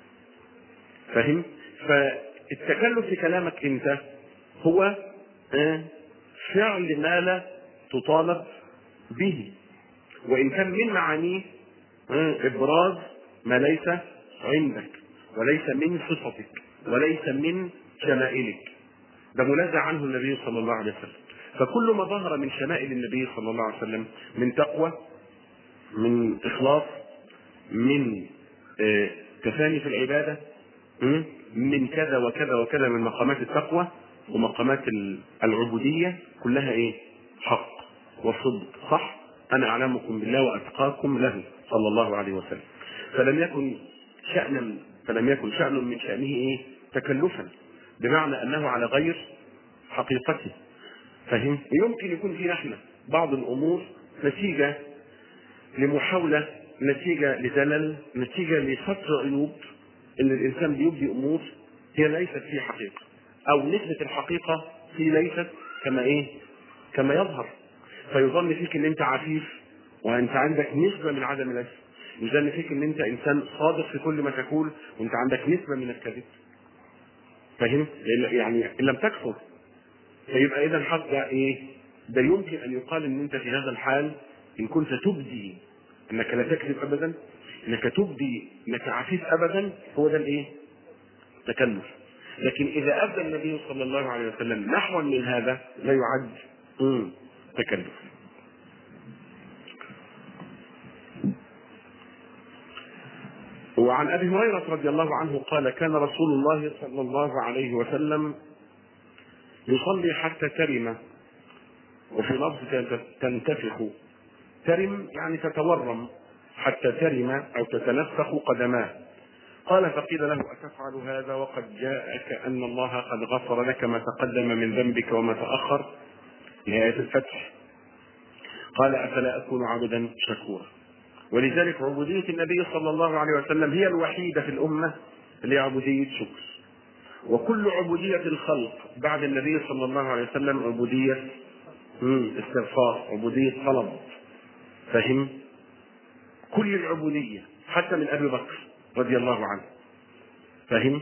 فهم؟ فالتكلف في كلامك أنت هو فعل ما لا تطالب به وإن كان من معانيه إبراز ما ليس عندك وليس من صفتك وليس من شمائلك ده منازع عنه النبي صلى الله عليه وسلم فكل ما ظهر من شمائل النبي صلى الله عليه وسلم من تقوى من إخلاص من تفاني في العبادة من كذا وكذا وكذا من مقامات التقوى ومقامات العبودية كلها ايه حق وصدق صح انا اعلمكم بالله واتقاكم له صلى الله عليه وسلم فلم يكن شأنا فلم يكن شأن من شأنه ايه تكلفا بمعنى انه على غير حقيقته فهم يمكن يكون في نحن بعض الامور نتيجة لمحاولة نتيجة لزلل نتيجة لستر عيوب ان الانسان بيبدي امور هي ليست في حقيقة او نسبة الحقيقة في ليست كما ايه كما يظهر فيظن فيك ان انت عفيف وانت عندك نسبة من عدم العفة يظن فيك ان انت انسان صادق في كل ما تقول وانت عندك نسبة من الكذب فاهم يعني ان لم تكفر فيبقى اذا حق ده ايه ده يمكن ان يقال ان انت في هذا الحال ان كنت تبدي انك لا تكذب ابدا انك تبدي انك عفيف ابدا هو ده الايه تكلف لكن اذا ابدى النبي صلى الله عليه وسلم نحوا من هذا لا يعد مم. تكلف وعن ابي هريره رضي الله عنه قال كان رسول الله صلى الله عليه وسلم يصلي حتى ترم وفي لفظ تنتفخ ترم يعني تتورم حتى ترم او تتنفخ قدماه قال فقيل له أتفعل هذا وقد جاءك أن الله قد غفر لك ما تقدم من ذنبك وما تأخر نهاية الفتح قال أفلا أكون عبدا شكورا ولذلك عبودية النبي صلى الله عليه وسلم هي الوحيدة في الأمة اللي عبودية شكر وكل عبودية الخلق بعد النبي صلى الله عليه وسلم عبودية استغفار عبودية طلب فهم كل العبودية حتى من أبي بكر رضي الله عنه فهم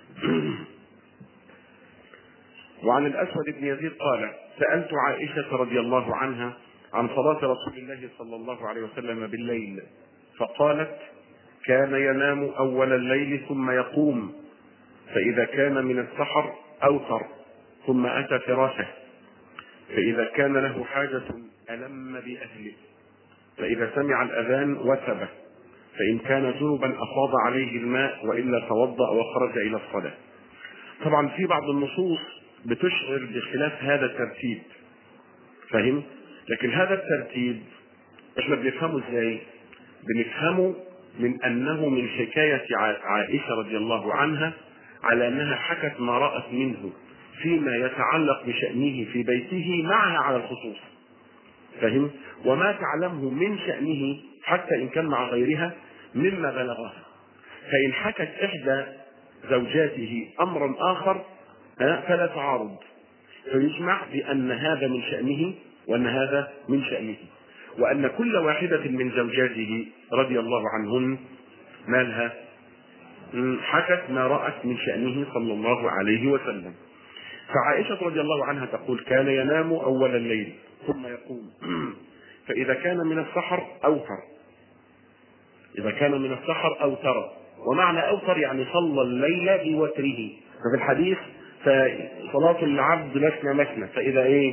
وعن الأسود بن يزيد قال سألت عائشة رضي الله عنها عن صلاة رسول الله صلى الله عليه وسلم بالليل فقالت كان ينام أول الليل ثم يقوم فإذا كان من السحر أوتر ثم أتى فراشه فإذا كان له حاجة ألم بأهله فإذا سمع الأذان وثب فإن كان جنبا أفاض عليه الماء وإلا توضأ وخرج إلى الصلاة طبعا في بعض النصوص بتشعر بخلاف هذا الترتيب فاهم لكن هذا الترتيب احنا بنفهمه ازاي بنفهمه من انه من حكاية عائشة رضي الله عنها على انها حكت ما رأت منه فيما يتعلق بشأنه في بيته معها على الخصوص فهم وما تعلمه من شأنه حتى إن كان مع غيرها مما بلغها فإن حكت إحدى زوجاته أمرا آخر فلا تعارض فيجمع بأن هذا من شأنه وأن هذا من شأنه وأن كل واحدة من زوجاته رضي الله عنهن مالها حكت ما رأت من شأنه صلى الله عليه وسلم فعائشة رضي الله عنها تقول كان ينام أول الليل ثم يقوم فإذا كان من السحر أوتر إذا كان من السحر أوتر ومعنى أوتر يعني صلى الليل بوتره ففي الحديث فصلاة العبد مثنى مثنى فإذا إيه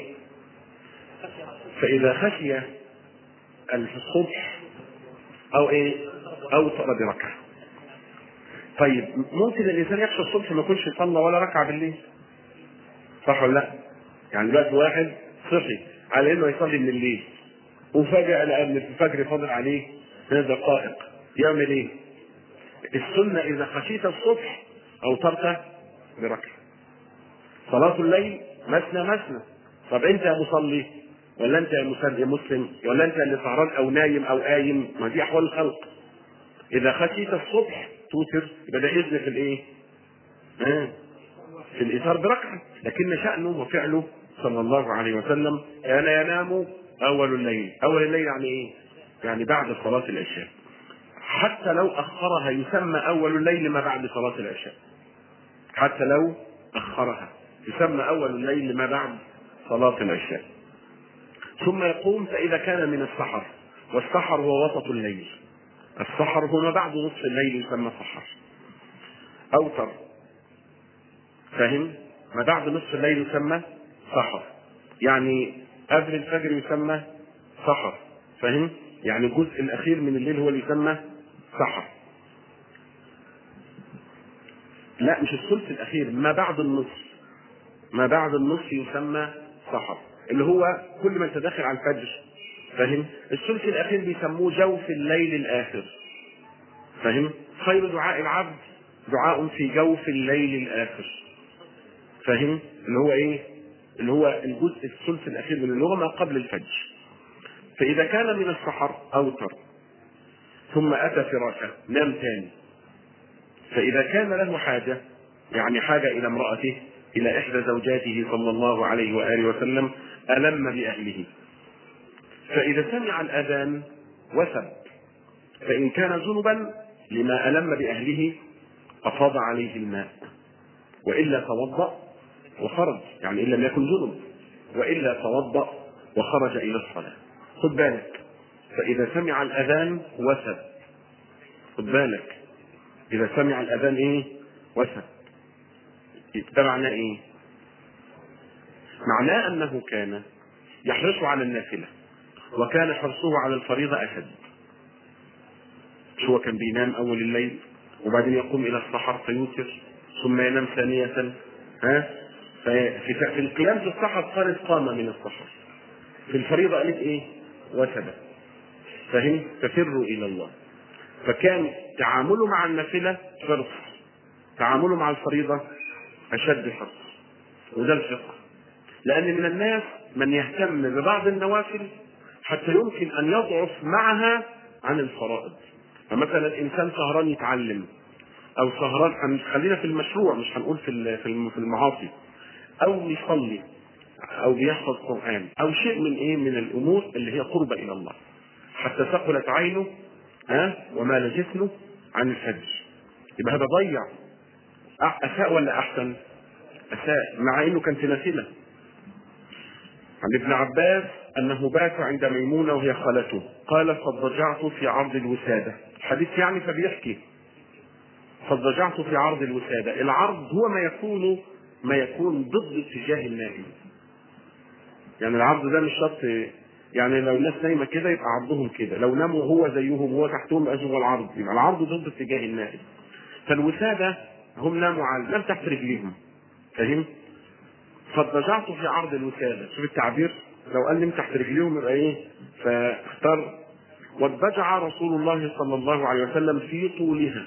فإذا خشي الصبح أو إيه أوتر بركعة طيب ممكن الإنسان يخشى الصبح ما يكونش صلى ولا ركعة بالليل صح ولا لا؟ يعني دلوقتي واحد صحي على انه يصلي من الليل وفجأة لقى ان الفجر فاضل عليه ثلاث دقائق يعمل ايه؟ السنة إذا خشيت الصبح أوترت بركعة صلاة الليل مثنى مثنى طب أنت يا مصلي ولا أنت يا مسلم ولا أنت اللي سهران أو نايم أو قايم ما دي أحوال الخلق إذا خشيت الصبح توتر يبقى ده إذن في الإيه؟ آه. في الإيثار بركعة لكن شأنه وفعله صلى الله عليه وسلم كان ينام أول الليل أول الليل يعني إيه؟ يعني بعد صلاة العشاء حتى لو أخرها يسمى أول الليل ما بعد صلاة العشاء حتى لو أخرها يسمى أول الليل ما بعد صلاة العشاء ثم يقوم فإذا كان من السحر والسحر هو وسط الليل السحر هو ما بعد نصف الليل يسمى سحر أوتر فاهم؟ ما بعد نصف الليل يسمى سحر يعني قبل الفجر يسمى سحر فاهم؟ يعني الجزء الأخير من الليل هو اللي يسمى سحر لا مش الثلث الأخير ما بعد النصف ما بعد النصف يسمى سحر اللي هو كل ما انت داخل على الفجر فاهم؟ الثلث الأخير بيسموه جوف الليل الآخر فاهم؟ خير دعاء العبد دعاء في جوف الليل الآخر فاهم؟ اللي هو ايه؟ اللي هو الجزء الثلث الأخير من اللي هو ما قبل الفجر فإذا كان من السحر أوتر ثم أتى فراشه نام تاني فإذا كان له حاجة يعني حاجة إلى امرأته إلى إحدى زوجاته صلى الله عليه وآله وسلم ألم بأهله فإذا سمع الأذان وثب فإن كان جنبا لما ألم بأهله أفاض عليه الماء وإلا توضأ وخرج يعني إن لم يكن جنب وإلا توضأ وخرج إلى الصلاة خد بالك فإذا سمع الأذان وثب خد بالك إذا سمع الأذان إيه وثب ده معناه إيه معناه أنه كان يحرص على النافلة وكان حرصه على الفريضة أشد هو كان بينام أول الليل وبعدين يقوم إلى السحر فيوتر ثم ينام ثانية ها في في القيام في السحر قالت قام من السحر في الفريضة قالت إيه وثبت فهم تفروا إلى الله فكان تعامله مع النافلة حرص تعامله مع الفريضة أشد حرص وده الفقه لأن من الناس من يهتم ببعض النوافل حتى يمكن أن يضعف معها عن الفرائض فمثلا إنسان سهران يتعلم أو سهران خلينا في المشروع مش هنقول في في المعاصي أو يصلي أو بيحفظ قرآن أو شيء من إيه من الأمور اللي هي قربة إلى الله حتى ثقلت عينه ها ومال جسمه عن الحج يبقى هذا ضيع أساء ولا أحسن؟ أساء مع إنه كان في نافلة عن ابن عباس أنه بات عند ميمونة وهي خالته قال قد ضجعت في عرض الوسادة حديث يعني فبيحكي فاضطجعت في عرض الوسادة العرض هو ما يكون ما يكون ضد اتجاه النائم يعني العرض ده مش شرط يعني لو الناس نايمه كده يبقى عرضهم كده لو ناموا هو زيهم هو تحتهم يبقى هو العرض يبقى العرض ضد اتجاه النائم فالوسادة هم ناموا على نام تحت رجليهم فاهم فاضطجعت في عرض الوسادة شوف التعبير لو قال نم تحت رجليهم يبقى ايه فاختار واضطجع رسول الله صلى الله عليه وسلم في طولها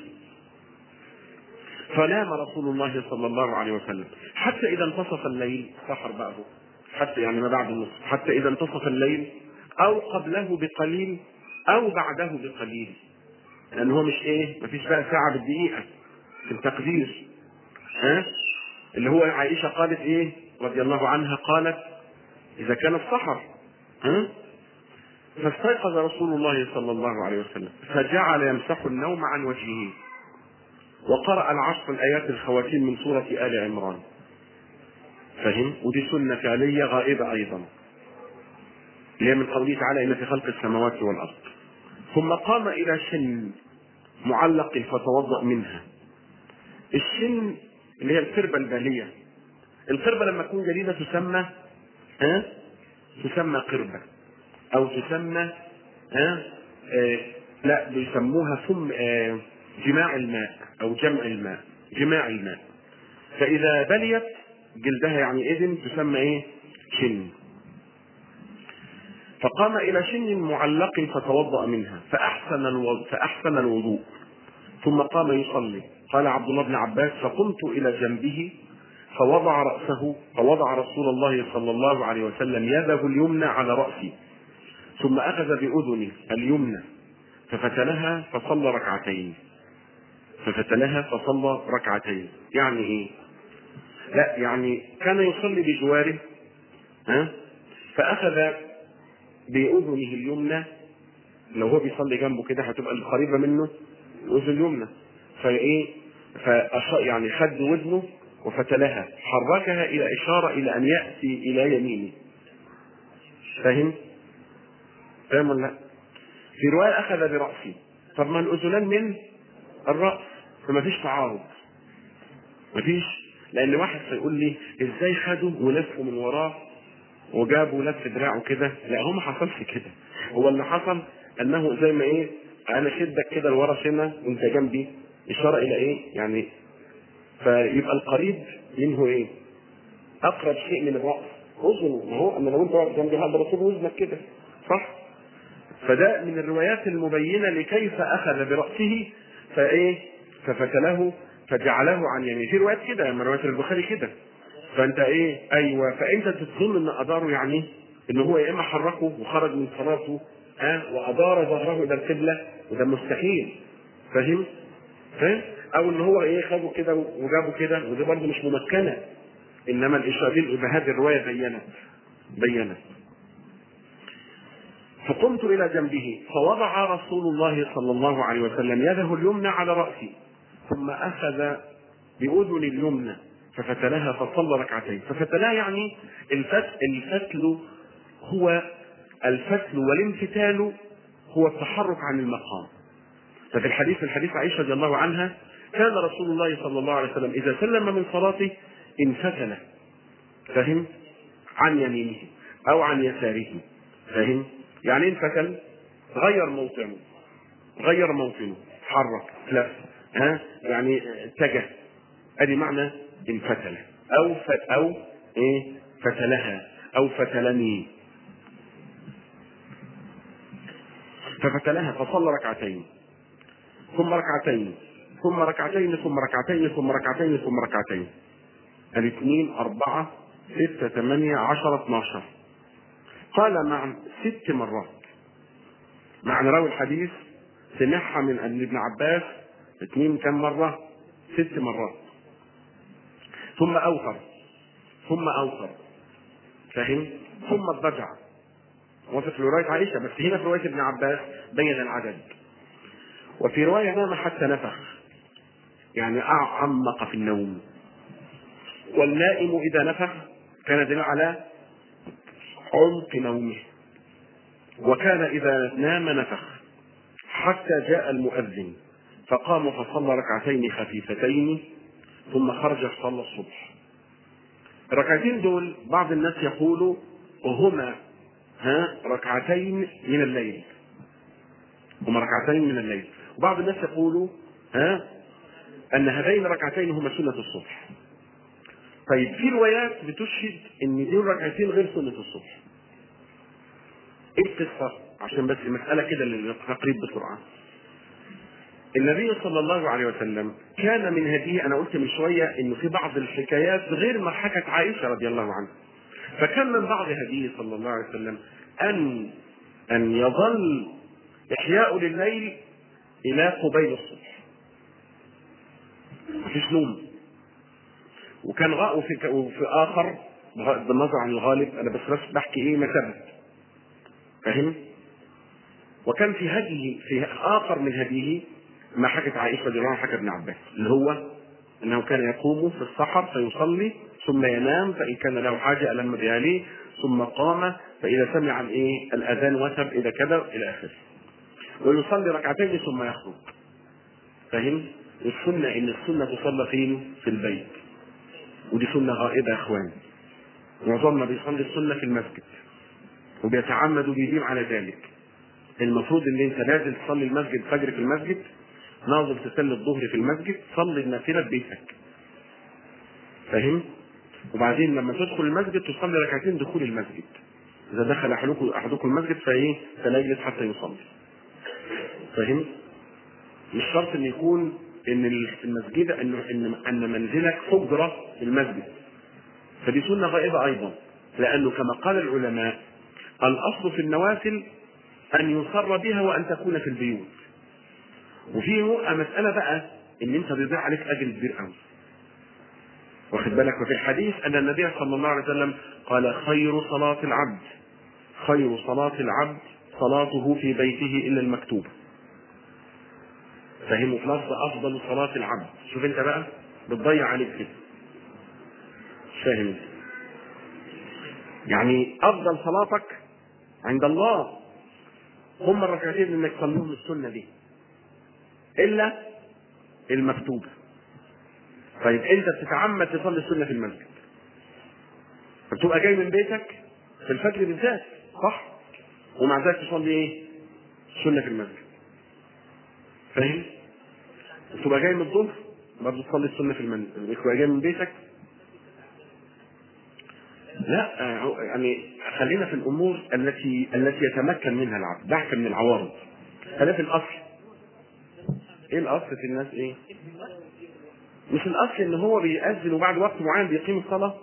فنام رسول الله صلى الله عليه وسلم حتى اذا انتصف الليل سحر بقى هو. حتى يعني ما بعد النصف حتى اذا انتصف الليل او قبله بقليل او بعده بقليل لان هو مش ايه مفيش بقى ساعه بالدقيقه في التقدير ها اللي هو عائشه قالت ايه رضي الله عنها قالت اذا كان السحر ها فاستيقظ رسول الله صلى الله عليه وسلم فجعل يمسح النوم عن وجهه وقرأ العشر الآيات الخواتيم من سورة آل عمران فهم ودي سنة فعلية غائبة أيضا اللي هي من قوله تعالى إن في خلق السماوات والأرض ثم قام إلى شن معلق فتوضأ منها الشن اللي هي القربة البالية القربة لما تكون جديدة تسمى ها تسمى قربة أو تسمى ها آه لا بيسموها ثم آه جماع الماء أو جمع الماء جماع الماء فإذا بليت جلدها يعني إذن تسمى إيه؟ شن فقام إلى شن معلق فتوضأ منها فأحسن الوضوء فأحسن الوضوء ثم قام يصلي قال عبد الله بن عباس فقمت إلى جنبه فوضع رأسه فوضع رسول الله صلى الله عليه وسلم يده اليمنى على رأسي ثم أخذ بأذني اليمنى ففتلها فصلى ركعتين ففتلها فصلى ركعتين يعني ايه لا يعني كان يصلي بجواره ها فاخذ باذنه اليمنى لو هو بيصلي جنبه كده هتبقى القريبه منه الاذن اليمنى فايه فأش... يعني خد ودنه وفتلها حركها الى اشاره الى ان ياتي الى يمينه فاهم فاهم ولا لا في روايه اخذ براسي طب ما الاذنان من الراس فما فيش تعارض مفيش لان واحد هيقول لي ازاي خدوا ولفوا من وراه وجابوا لف دراعه كده لا هو ما حصلش كده هو اللي حصل انه زي ما ايه انا شدك كده لورا سنه وانت جنبي اشاره الى ايه يعني فيبقى القريب منه ايه اقرب شيء من الراس اذنه ما هو اما لو انت واقف جنبي هقدر اصيب وزنك كده صح فده من الروايات المبينه لكيف اخذ براسه فايه ففتله فجعله عن يمينه في روايات كده من روايات البخاري كده فانت ايه ايوه فانت تظن ان اداره يعني ان هو يا اما حركه وخرج من صلاته ها أه؟ وادار ظهره الى القبله وده مستحيل فاهم؟ فاهم؟ او ان هو ايه خده كده وجابه كده ودي برضه مش ممكنه انما الاشاره دي بهذه الروايه بينت بينت فقمت الى جنبه فوضع رسول الله صلى الله عليه وسلم يده اليمنى على راسي ثم اخذ باذن اليمنى ففتلها فصلى ركعتين ففتلها يعني الفتل, الفتل هو الفتل والانفتال هو التحرك عن المقام ففي الحديث في الحديث عائشه رضي الله عنها كان رسول الله صلى الله عليه وسلم اذا سلم من صلاته انفتل فهم عن يمينه او عن يساره فهم يعني انفتل غير موطنه غير موطنه حرك لا ها يعني اتجه ادي معنى انفتل او ف... او ايه فتلها او فتلني ففتلها فصلى ركعتين ثم ركعتين ثم ركعتين ثم ركعتين ثم ركعتين ثم ركعتين الاثنين أربعة ستة ثمانية عشرة اثناشر قال مع ست مرات معنى راوي الحديث سمعها من ابن عباس اثنين كم مرة ست مرات ثم أوتر ثم أوتر فاهم ثم اضطجع وفي رواية عائشة بس هنا في رواية ابن عباس بين العدد وفي رواية نام حتى نفخ يعني أعمق في النوم والنائم إذا نفخ كان دليل على عمق نومه وكان إذا نام نفخ حتى جاء المؤذن فقام فصلى ركعتين خفيفتين ثم خرج فصلى الصبح الركعتين دول بعض الناس يقولوا هما ها ركعتين من الليل هما ركعتين من الليل وبعض الناس يقولوا ها ان هذين الركعتين هما سنه الصبح طيب في روايات بتشهد ان دي ركعتين غير سنه الصبح ايه القصه عشان بس مساله كده للتقريب بسرعه النبي صلى الله عليه وسلم كان من هديه انا قلت من شويه انه في بعض الحكايات غير ما حكت عائشه رضي الله عنها فكان من بعض هديه صلى الله عليه وسلم ان ان يظل احياء لليل الى قبيل الصبح مفيش نوم وكان غاء في وفي اخر بغض النظر عن الغالب انا بس بس بحكي ايه ما ثبت فاهم وكان في هديه في اخر من هديه ما حكت عائشه رضي الله عنها حكى ابن عباس اللي هو انه كان يقوم في السحر فيصلي ثم ينام فان كان له حاجه الم بها ليه ثم قام فاذا سمع الايه الاذان وثب الى كذا الى اخره ويصلي ركعتين ثم يخرج فاهم السنه ان السنه تصلى فين في البيت ودي سنه غائبه يا اخوان معظمنا بيصلي السنه في المسجد وبيتعمد وبيديم على ذلك المفروض ان انت نازل تصلي المسجد فجر في المسجد ناظر تصلي الظهر في المسجد صلي النافله في بيتك فاهم وبعدين لما تدخل المسجد تصلي ركعتين دخول المسجد اذا دخل احدكم احدكم المسجد فايه فلا يجلس حتى يصلي فاهم مش شرط ان يكون ان المسجد ان ان ان منزلك حجره في المسجد فدي سنه غائبه ايضا لانه كما قال العلماء الاصل في النوافل ان يصر بها وان تكون في البيوت وفي مساله بقى ان انت بيضيع عليك اجر كبير قوي واخد بالك وفي الحديث ان النبي صلى الله عليه وسلم قال خير صلاه العبد خير صلاه العبد صلاته في بيته الا المكتوبه فهموا في لفظ افضل صلاه العبد شوف انت بقى بتضيع عليك كده مش فاهم انت يعني افضل صلاتك عند الله هم الركعتين انك تصليهم السنه دي الا المكتوبه طيب انت بتتعمد تصلي السنه في المسجد فبتبقى جاي من بيتك في الفجر بالذات صح ومع ذلك تصلي ايه سنه في المسجد فاهم بتبقى جاي من الظهر برضه تصلي السنه في المسجد بتبقى جاي من بيتك لا يعني خلينا في الامور التي التي يتمكن منها العبد دعك من العوارض خلينا في الاصل ايه الاصل في الناس ايه مش الاصل ان هو بيأذن وبعد وقت معين بيقيم الصلاه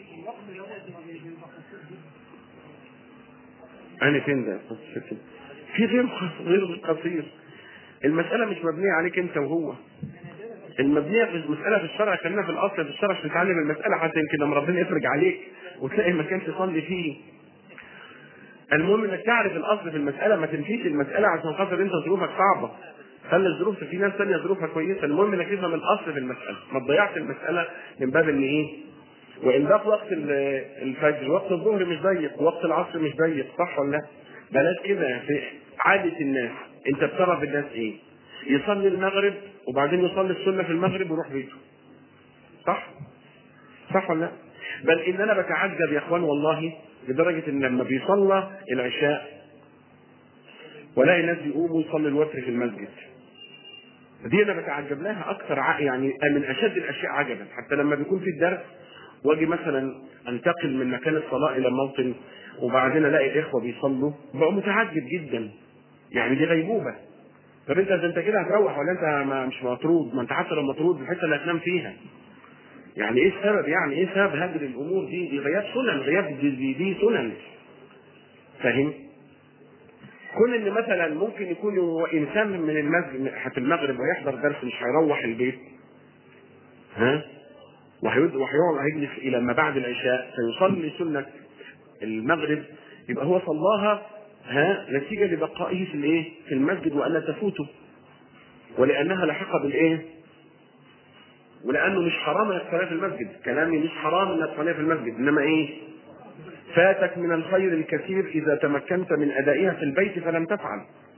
انا فين ده في غير غير قصير المساله مش مبنيه عليك انت وهو المبنيه في المساله في الشرع خلينا في الاصل في الشرع عشان تتعلم المساله حتى يمكن لما ربنا يفرج عليك وتلاقي مكان تصلي فيه المهم انك تعرف الاصل في المساله ما تنفيش المساله عشان خاطر انت ظروفك صعبه خلي الظروف في ناس ثانيه ظروفها كويسه المهم انك تفهم الاصل في المساله ما تضيعش المساله من باب ان ايه وان ده في وقت الفجر وقت الظهر مش ضيق وقت العصر مش ضيق صح ولا لا بلاش كده في عاده الناس انت بترى بالناس ايه يصلي المغرب وبعدين يصلي السنه في المغرب ويروح بيته صح صح ولا لا بل ان انا بتعجب يا اخوان والله لدرجه ان لما بيصلى العشاء ولاقي ناس بيقوموا يصلي الوتر في المسجد دي انا بتعجب لها اكثر ع... يعني من اشد الاشياء عجبا حتى لما بيكون في الدرس واجي مثلا انتقل من مكان الصلاه الى موطن وبعدين الاقي الاخوه بيصلوا بقى متعجب جدا يعني دي غيبوبه طب انت انت كده هتروح ولا انت ما مش مطرود ما انت حتى لو مطرود الحته اللي هتنام فيها يعني ايه السبب يعني ايه سبب هدر الامور دي دي غياب سنن غياب دي, دي, دي سنن فاهم كون ان مثلا ممكن يكون هو انسان من المسجد حتى المغرب ويحضر درس مش هيروح البيت ها وهيقعد هيجلس الى ما بعد العشاء فيصلي سنه المغرب يبقى هو صلاها ها نتيجه لبقائه في الايه؟ في المسجد والا تفوته ولانها لاحقه بالايه؟ ولانه مش حرام انك تصليها في المسجد، كلامي مش حرام انك تصليها في المسجد، انما ايه؟ فاتك من الخير الكثير اذا تمكنت من ادائها في البيت فلم تفعل.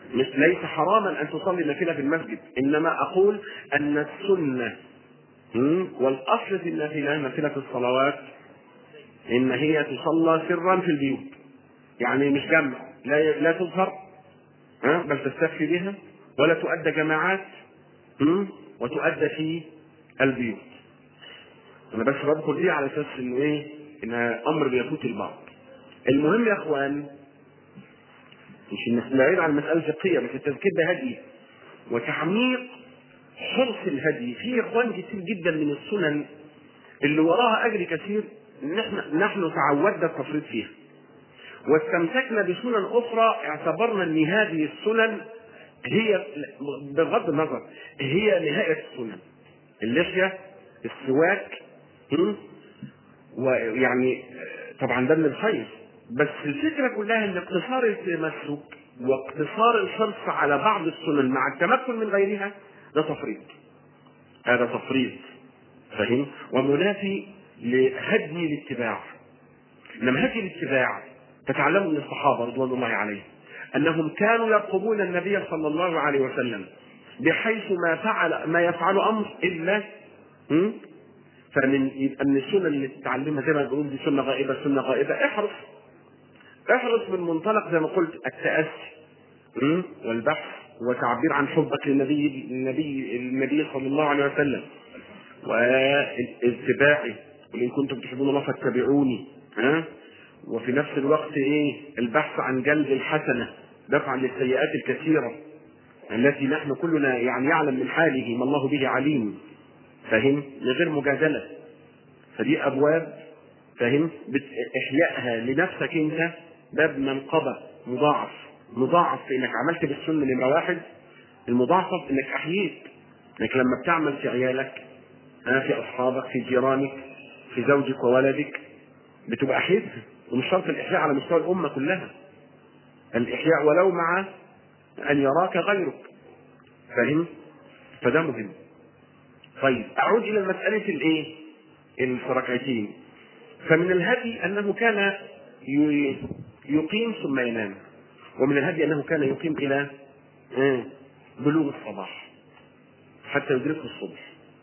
مش ليس حراما ان تصلي النافله في المسجد انما اقول ان السنه م? والاصل في النافله نافله الصلوات ان هي تصلى سرا في البيوت يعني مش جمع لا لا تظهر ها بل تستخفي بها ولا تؤدى جماعات م? وتؤدى في البيوت انا بس بذكر دي على اساس انه ايه انها امر بيفوت البعض المهم يا اخوان مش ان بعيد عن المساله الفقهيه بس التذكير ده هدي وتعميق حرص الهدي في اخوان كتير جدا من السنن اللي وراها اجر كثير نحن نحن تعودنا التفريط فيها واستمسكنا بسنن اخرى اعتبرنا ان هذه السنن هي بغض النظر هي نهايه السنن اللحيه السواك م? ويعني طبعا ده من الخير بس الفكره كلها ان اقتصار التمسك واقتصار الحرص على بعض السنن مع التمكن من غيرها ده تفريط هذا تفريط فهم ومنافي لهدي الاتباع انما هدي الاتباع تتعلموا من الصحابه رضوان الله عليهم انهم كانوا يرقبون النبي صلى الله عليه وسلم بحيث ما فعل ما يفعل امر الا م? فمن يبقى من السنن اللي تتعلمها زي ما بنقول دي سنه غائبه سنه غائبه احرص احرص من منطلق زي ما قلت التاسي م? والبحث وتعبير عن حبك للنبي النبي النبي صلى الله عليه وسلم واتباعه قل ان كنتم تحبون الله فاتبعوني ها وفي نفس الوقت ايه البحث عن جلب الحسنه دفعا للسيئات الكثيره التي نحن كلنا يعني يعلم من حاله ما الله به عليم فاهم من غير مجادله فدي ابواب فاهم احيائها لنفسك انت باب منقبه مضاعف مضاعف في انك عملت بالسنه نمره واحد المضاعفه انك احييت انك لما بتعمل في عيالك في اصحابك في جيرانك في زوجك وولدك بتبقى احيتها ومش شرط الاحياء على مستوى الامه كلها الاحياء ولو مع ان يراك غيرك فاهم فده مهم طيب اعود الى مساله الايه الركعتين فمن الهدي انه كان يقيم ثم ينام ومن الهدي انه كان يقيم الى بلوغ الصباح حتى يدركه الصبح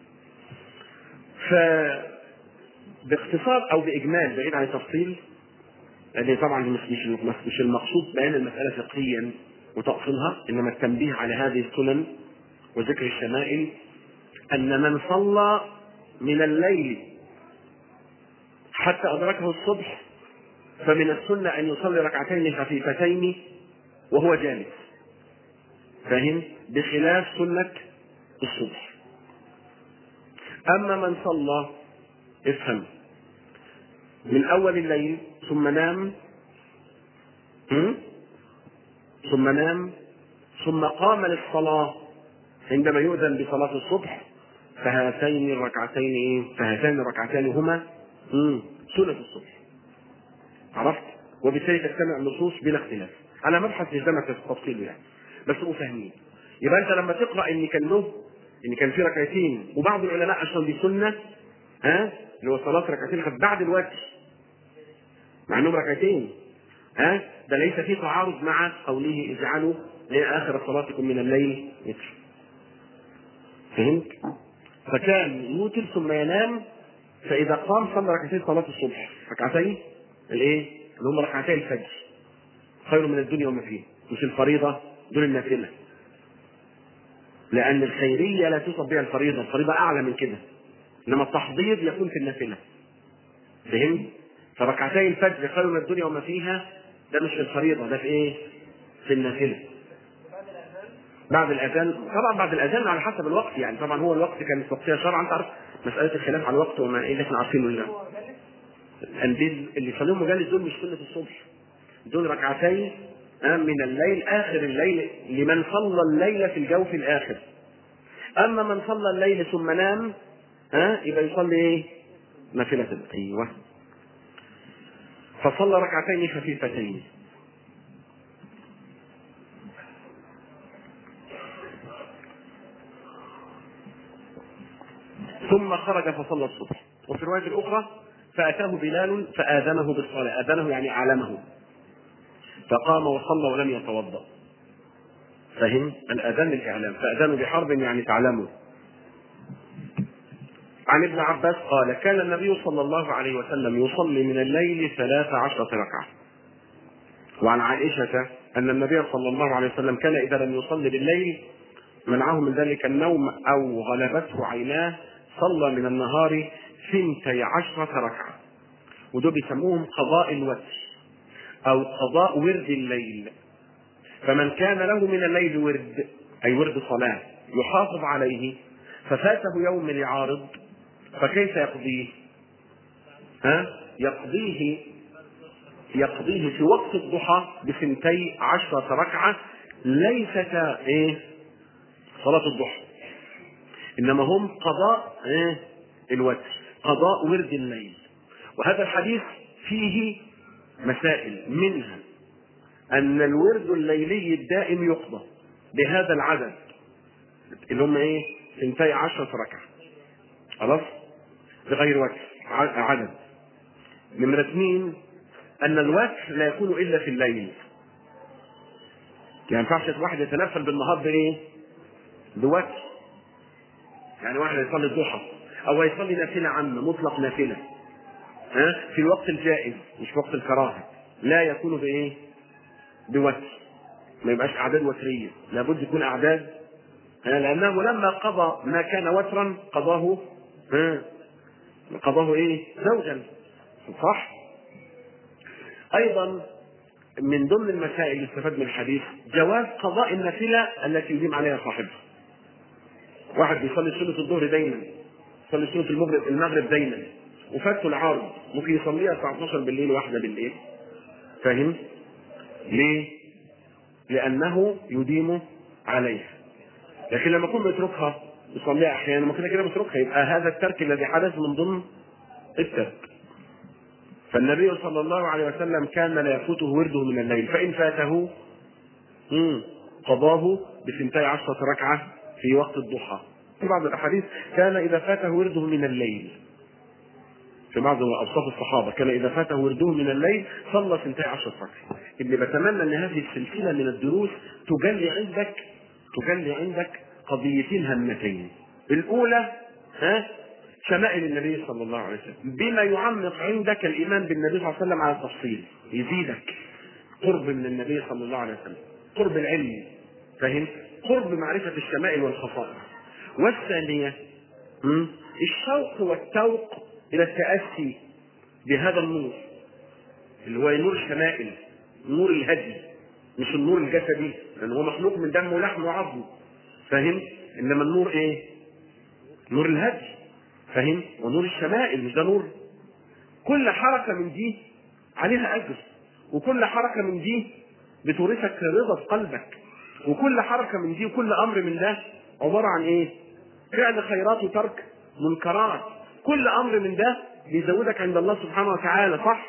ف باختصار او باجمال بعيد عن التفصيل لان طبعا مش مش مش المقصود بيان المساله فقهيا وتأصيلها انما التنبيه على هذه السنن وذكر الشمائل ان من صلى من الليل حتى ادركه الصبح فمن السنه ان يصلي ركعتين خفيفتين وهو جالس فاهم بخلاف سنه الصبح اما من صلى افهم من اول الليل ثم نام ثم نام ثم قام للصلاة عندما يؤذن بصلاة الصبح فهاتين الركعتين ايه؟ فهاتين الركعتان هما سنة الصبح. عرفت؟ وبالتالي تجتمع النصوص بلا اختلاف. على مبحث مش ده تفصيله يعني. بس تبقوا فاهمين. يبقى انت لما تقرا ان كان له ان كان في ركعتين وبعض العلماء اشهر دي سنه ها اللي هو صلاه ركعتين بعد الوتر مع انهم ركعتين ها ده ليس في تعارض مع قوله اجعلوا اخر صلاتكم من الليل وتر فهمت؟ فكان يوتر ثم ينام فاذا قام صلى ركعتين صلاه الصبح ركعتين الايه؟ اللي هم ركعتي الفجر خير من الدنيا وما فيها مش الفريضه دول النافله لان الخيريه لا توصف بها الفريضه الفريضه اعلى من كده انما التحضير يكون في النافله فهمت؟ فركعتي الفجر خير من الدنيا وما فيها ده مش في الفريضه ده في ايه؟ في النافله بعد الاذان طبعا بعد الاذان على حسب الوقت يعني طبعا هو الوقت كان وقتها شرعا انت عارف مساله الخلاف على الوقت وما ايه اللي احنا عارفينه هنا القنديل اللي يصليهم مجالس دول مش سنه الصبح دول ركعتين من الليل اخر الليل لمن صلى الليل في الجوف الاخر اما من صلى الليل ثم نام ها يبقى يصلي ايه؟ نافلة ايوه فصلى ركعتين خفيفتين ثم خرج فصلى الصبح وفي الرواية الأخرى فأتاه بلال فآذنه بالصلاة آذنه يعني أعلمه فقام وصلى ولم يتوضأ فهم الاذان الاعلام فاذانوا بحرب يعني تعلموا عن ابن عباس قال كان النبي صلى الله عليه وسلم يصلي من الليل ثلاث عشرة ركعة وعن عائشة أن النبي صلى الله عليه وسلم كان إذا لم يصلي بالليل منعه من ذلك النوم أو غلبته عيناه صلى من النهار ثنتي عشرة ركعة ودول بيسموهم قضاء الوتر أو قضاء ورد الليل فمن كان له من الليل ورد أي ورد صلاة يحافظ عليه ففاته يوم لعارض فكيف يقضيه؟ ها؟ يقضيه يقضيه في وقت الضحى بثنتي عشرة ركعة ليست ايه؟ صلاة الضحى انما هم قضاء ايه؟ الوتر قضاء ورد الليل وهذا الحديث فيه مسائل منها ان الورد الليلي الدائم يقضى بهذا العدد اللي هم ايه؟ ثنتي عشرة ركعة خلاص؟ بغير وجه عدد نمرة اثنين أن الوتر لا يكون إلا في الليل يعني ينفعش واحد يتنفل بالنهار بإيه؟ بوتر يعني واحد يصلي الضحى أو يصلي نافلة عامة مطلق نافلة ها في الوقت الجائز مش في وقت الكراهة لا يكون بإيه؟ بوتر ما يبقاش أعداد وترية لابد يكون أعداد ها لأنه لما قضى ما كان وترا قضاه ها قضاه ايه؟ زوجا صح؟ ايضا من ضمن المسائل اللي استفاد من الحديث جواز قضاء النافله التي يديم عليها صاحبها. واحد بيصلي سنه الظهر دايما يصلي سنه المغرب المغرب دايما وفاته العارض ممكن يصليها الساعه 12 بالليل واحده بالليل فاهم؟ ليه؟ لانه يديم عليها. لكن لما يكون بيتركها يصليها احيانا ما كده كده بيتركها يبقى هذا الترك الذي حدث من ضمن الترك فالنبي صلى الله عليه وسلم كان لا يفوته ورده من الليل فان فاته مم، قضاه بثنتي عشرة ركعة في وقت الضحى في بعض الأحاديث كان إذا فاته ورده من الليل في بعض أوصاف الصحابة كان إذا فاته ورده من الليل صلى ثنتي عشرة ركعة اللي بتمنى أن هذه السلسلة من الدروس تجلي عندك تجلي عندك قضيتين هامتين الأولى ها شمائل النبي صلى الله عليه وسلم بما يعمق عندك الإيمان بالنبي صلى الله عليه وسلم على التفصيل يزيدك قرب من النبي صلى الله عليه وسلم قرب العلم فهم قرب معرفة الشمائل والخصائص والثانية م? الشوق والتوق إلى التأسي بهذا النور اللي هو نور الشمائل نور الهدي مش النور الجسدي لأن هو مخلوق من دم ولحم وعظم فاهم انما النور ايه نور الهدي فاهم ونور الشمائل مش ده نور كل حركه من دي عليها اجر وكل حركه من دي بتورثك رضا في قلبك وكل حركه من دي وكل امر من ده عباره عن ايه فعل خيرات وترك منكرات كل امر من ده بيزودك عند الله سبحانه وتعالى صح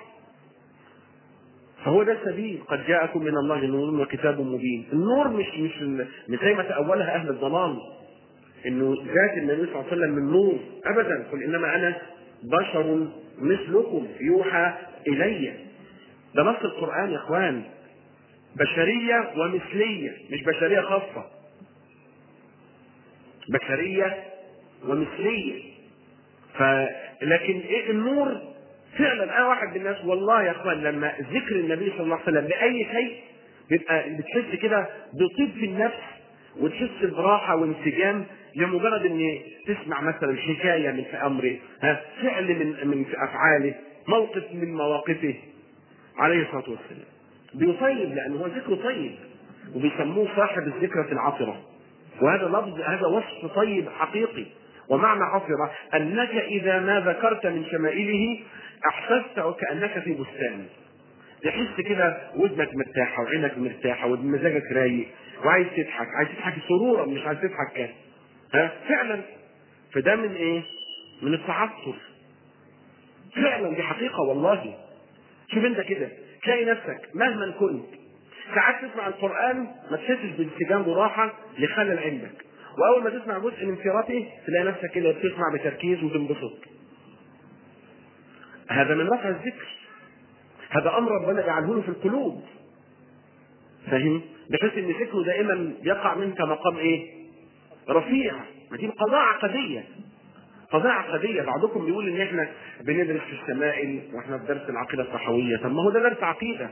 فهو ده السبيل قد جاءكم من الله نور وكتاب مبين النور مش مش مش زي ما تأولها أهل الضلال إنه ذات النبي صلى الله عليه وسلم من نور أبدا قل إنما أنا بشر مثلكم يوحى إلي ده نص القرآن يا إخوان بشرية ومثلية مش بشرية خاصة بشرية ومثلية فلكن إيه النور فعلا انا واحد من الناس والله يا اخوان لما ذكر النبي صلى الله عليه وسلم باي شيء بيبقى بتحس كده بطيب في النفس وتحس براحه وانسجام لمجرد ان تسمع مثلا حكايه من في امره ها فعل من من في افعاله موقف من مواقفه عليه الصلاه والسلام بيطيب لانه هو ذكر طيب وبيسموه صاحب الذكرى العطره وهذا لفظ هذا وصف طيب حقيقي ومعنى عطرة أنك إذا ما ذكرت من شمائله أحسست وكأنك في بستان تحس كده ودنك مرتاحة وعينك مرتاحة ومزاجك رايق وعايز تضحك عايز تضحك سرورا مش عايز تضحك كده ها فعلا فده من ايه؟ من التعطر فعلا دي حقيقة والله شوف انت كده تلاقي نفسك مهما كنت ساعات تسمع القرآن ما تحسش بانسجام وراحة لخلل عندك واول ما تسمع جزء من سيرته تلاقي نفسك كده بتسمع بتركيز وتنبسط هذا من رفع الذكر هذا امر ربنا جعله في القلوب فاهم بحيث ان فكره دائما يقع منك مقام ايه؟ رفيع ما دي قضايا عقديه قضايا عقديه بعضكم بيقول ان احنا بندرس في الشمائل واحنا في درس العقيده الصحويه طب ما هو ده درس عقيده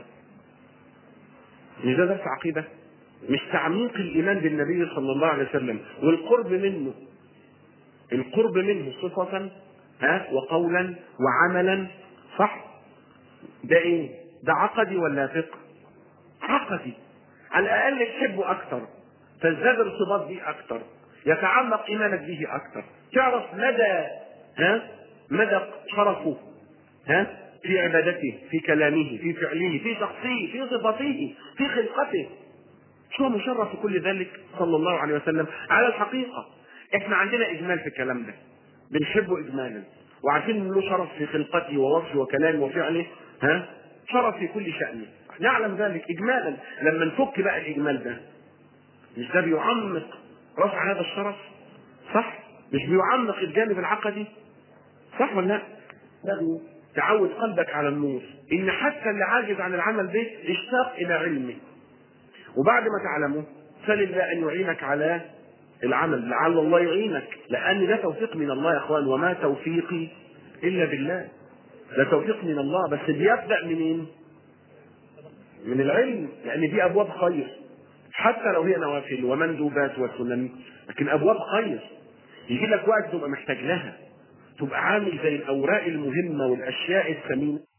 مش ده درس عقيده مش تعميق الايمان بالنبي صلى الله عليه وسلم والقرب منه القرب منه صفة ها وقولا وعملا صح ده ايه ده عقدي ولا فقه عقدي على الاقل تحبه اكتر تزداد ارتباط بيه اكتر يتعمق ايمانك به اكتر تعرف مدى ها مدى شرفه ها في عبادته في كلامه في فعله في شخصه في صفاته في خلقته شو مشرف في كل ذلك صلى الله عليه وسلم على الحقيقه احنا عندنا اجمال في الكلام ده بنحبه اجمالا وعارفين ان له شرف في خلقته ووصفه وكلامه وفعله ها شرف في كل شأنه نعلم ذلك اجمالا لما نفك بقى الاجمال ده مش ده بيعمق رفع هذا الشرف صح مش بيعمق الجانب العقدي صح ولا لا ده تعود قلبك على النور ان حتى اللي عاجز عن العمل به اشتاق الى علمه وبعد ما تعلمه سل الله ان يعينك على العمل لعل الله يعينك لان ده توفيق من الله يا اخوان وما توفيقي الا بالله ده توفيق من الله بس بيبدا منين؟ من العلم لان دي ابواب خير حتى لو هي نوافل ومندوبات وسنن لكن ابواب خير يجي لك وقت تبقى محتاج لها تبقى عامل زي الاوراق المهمه والاشياء الثمينه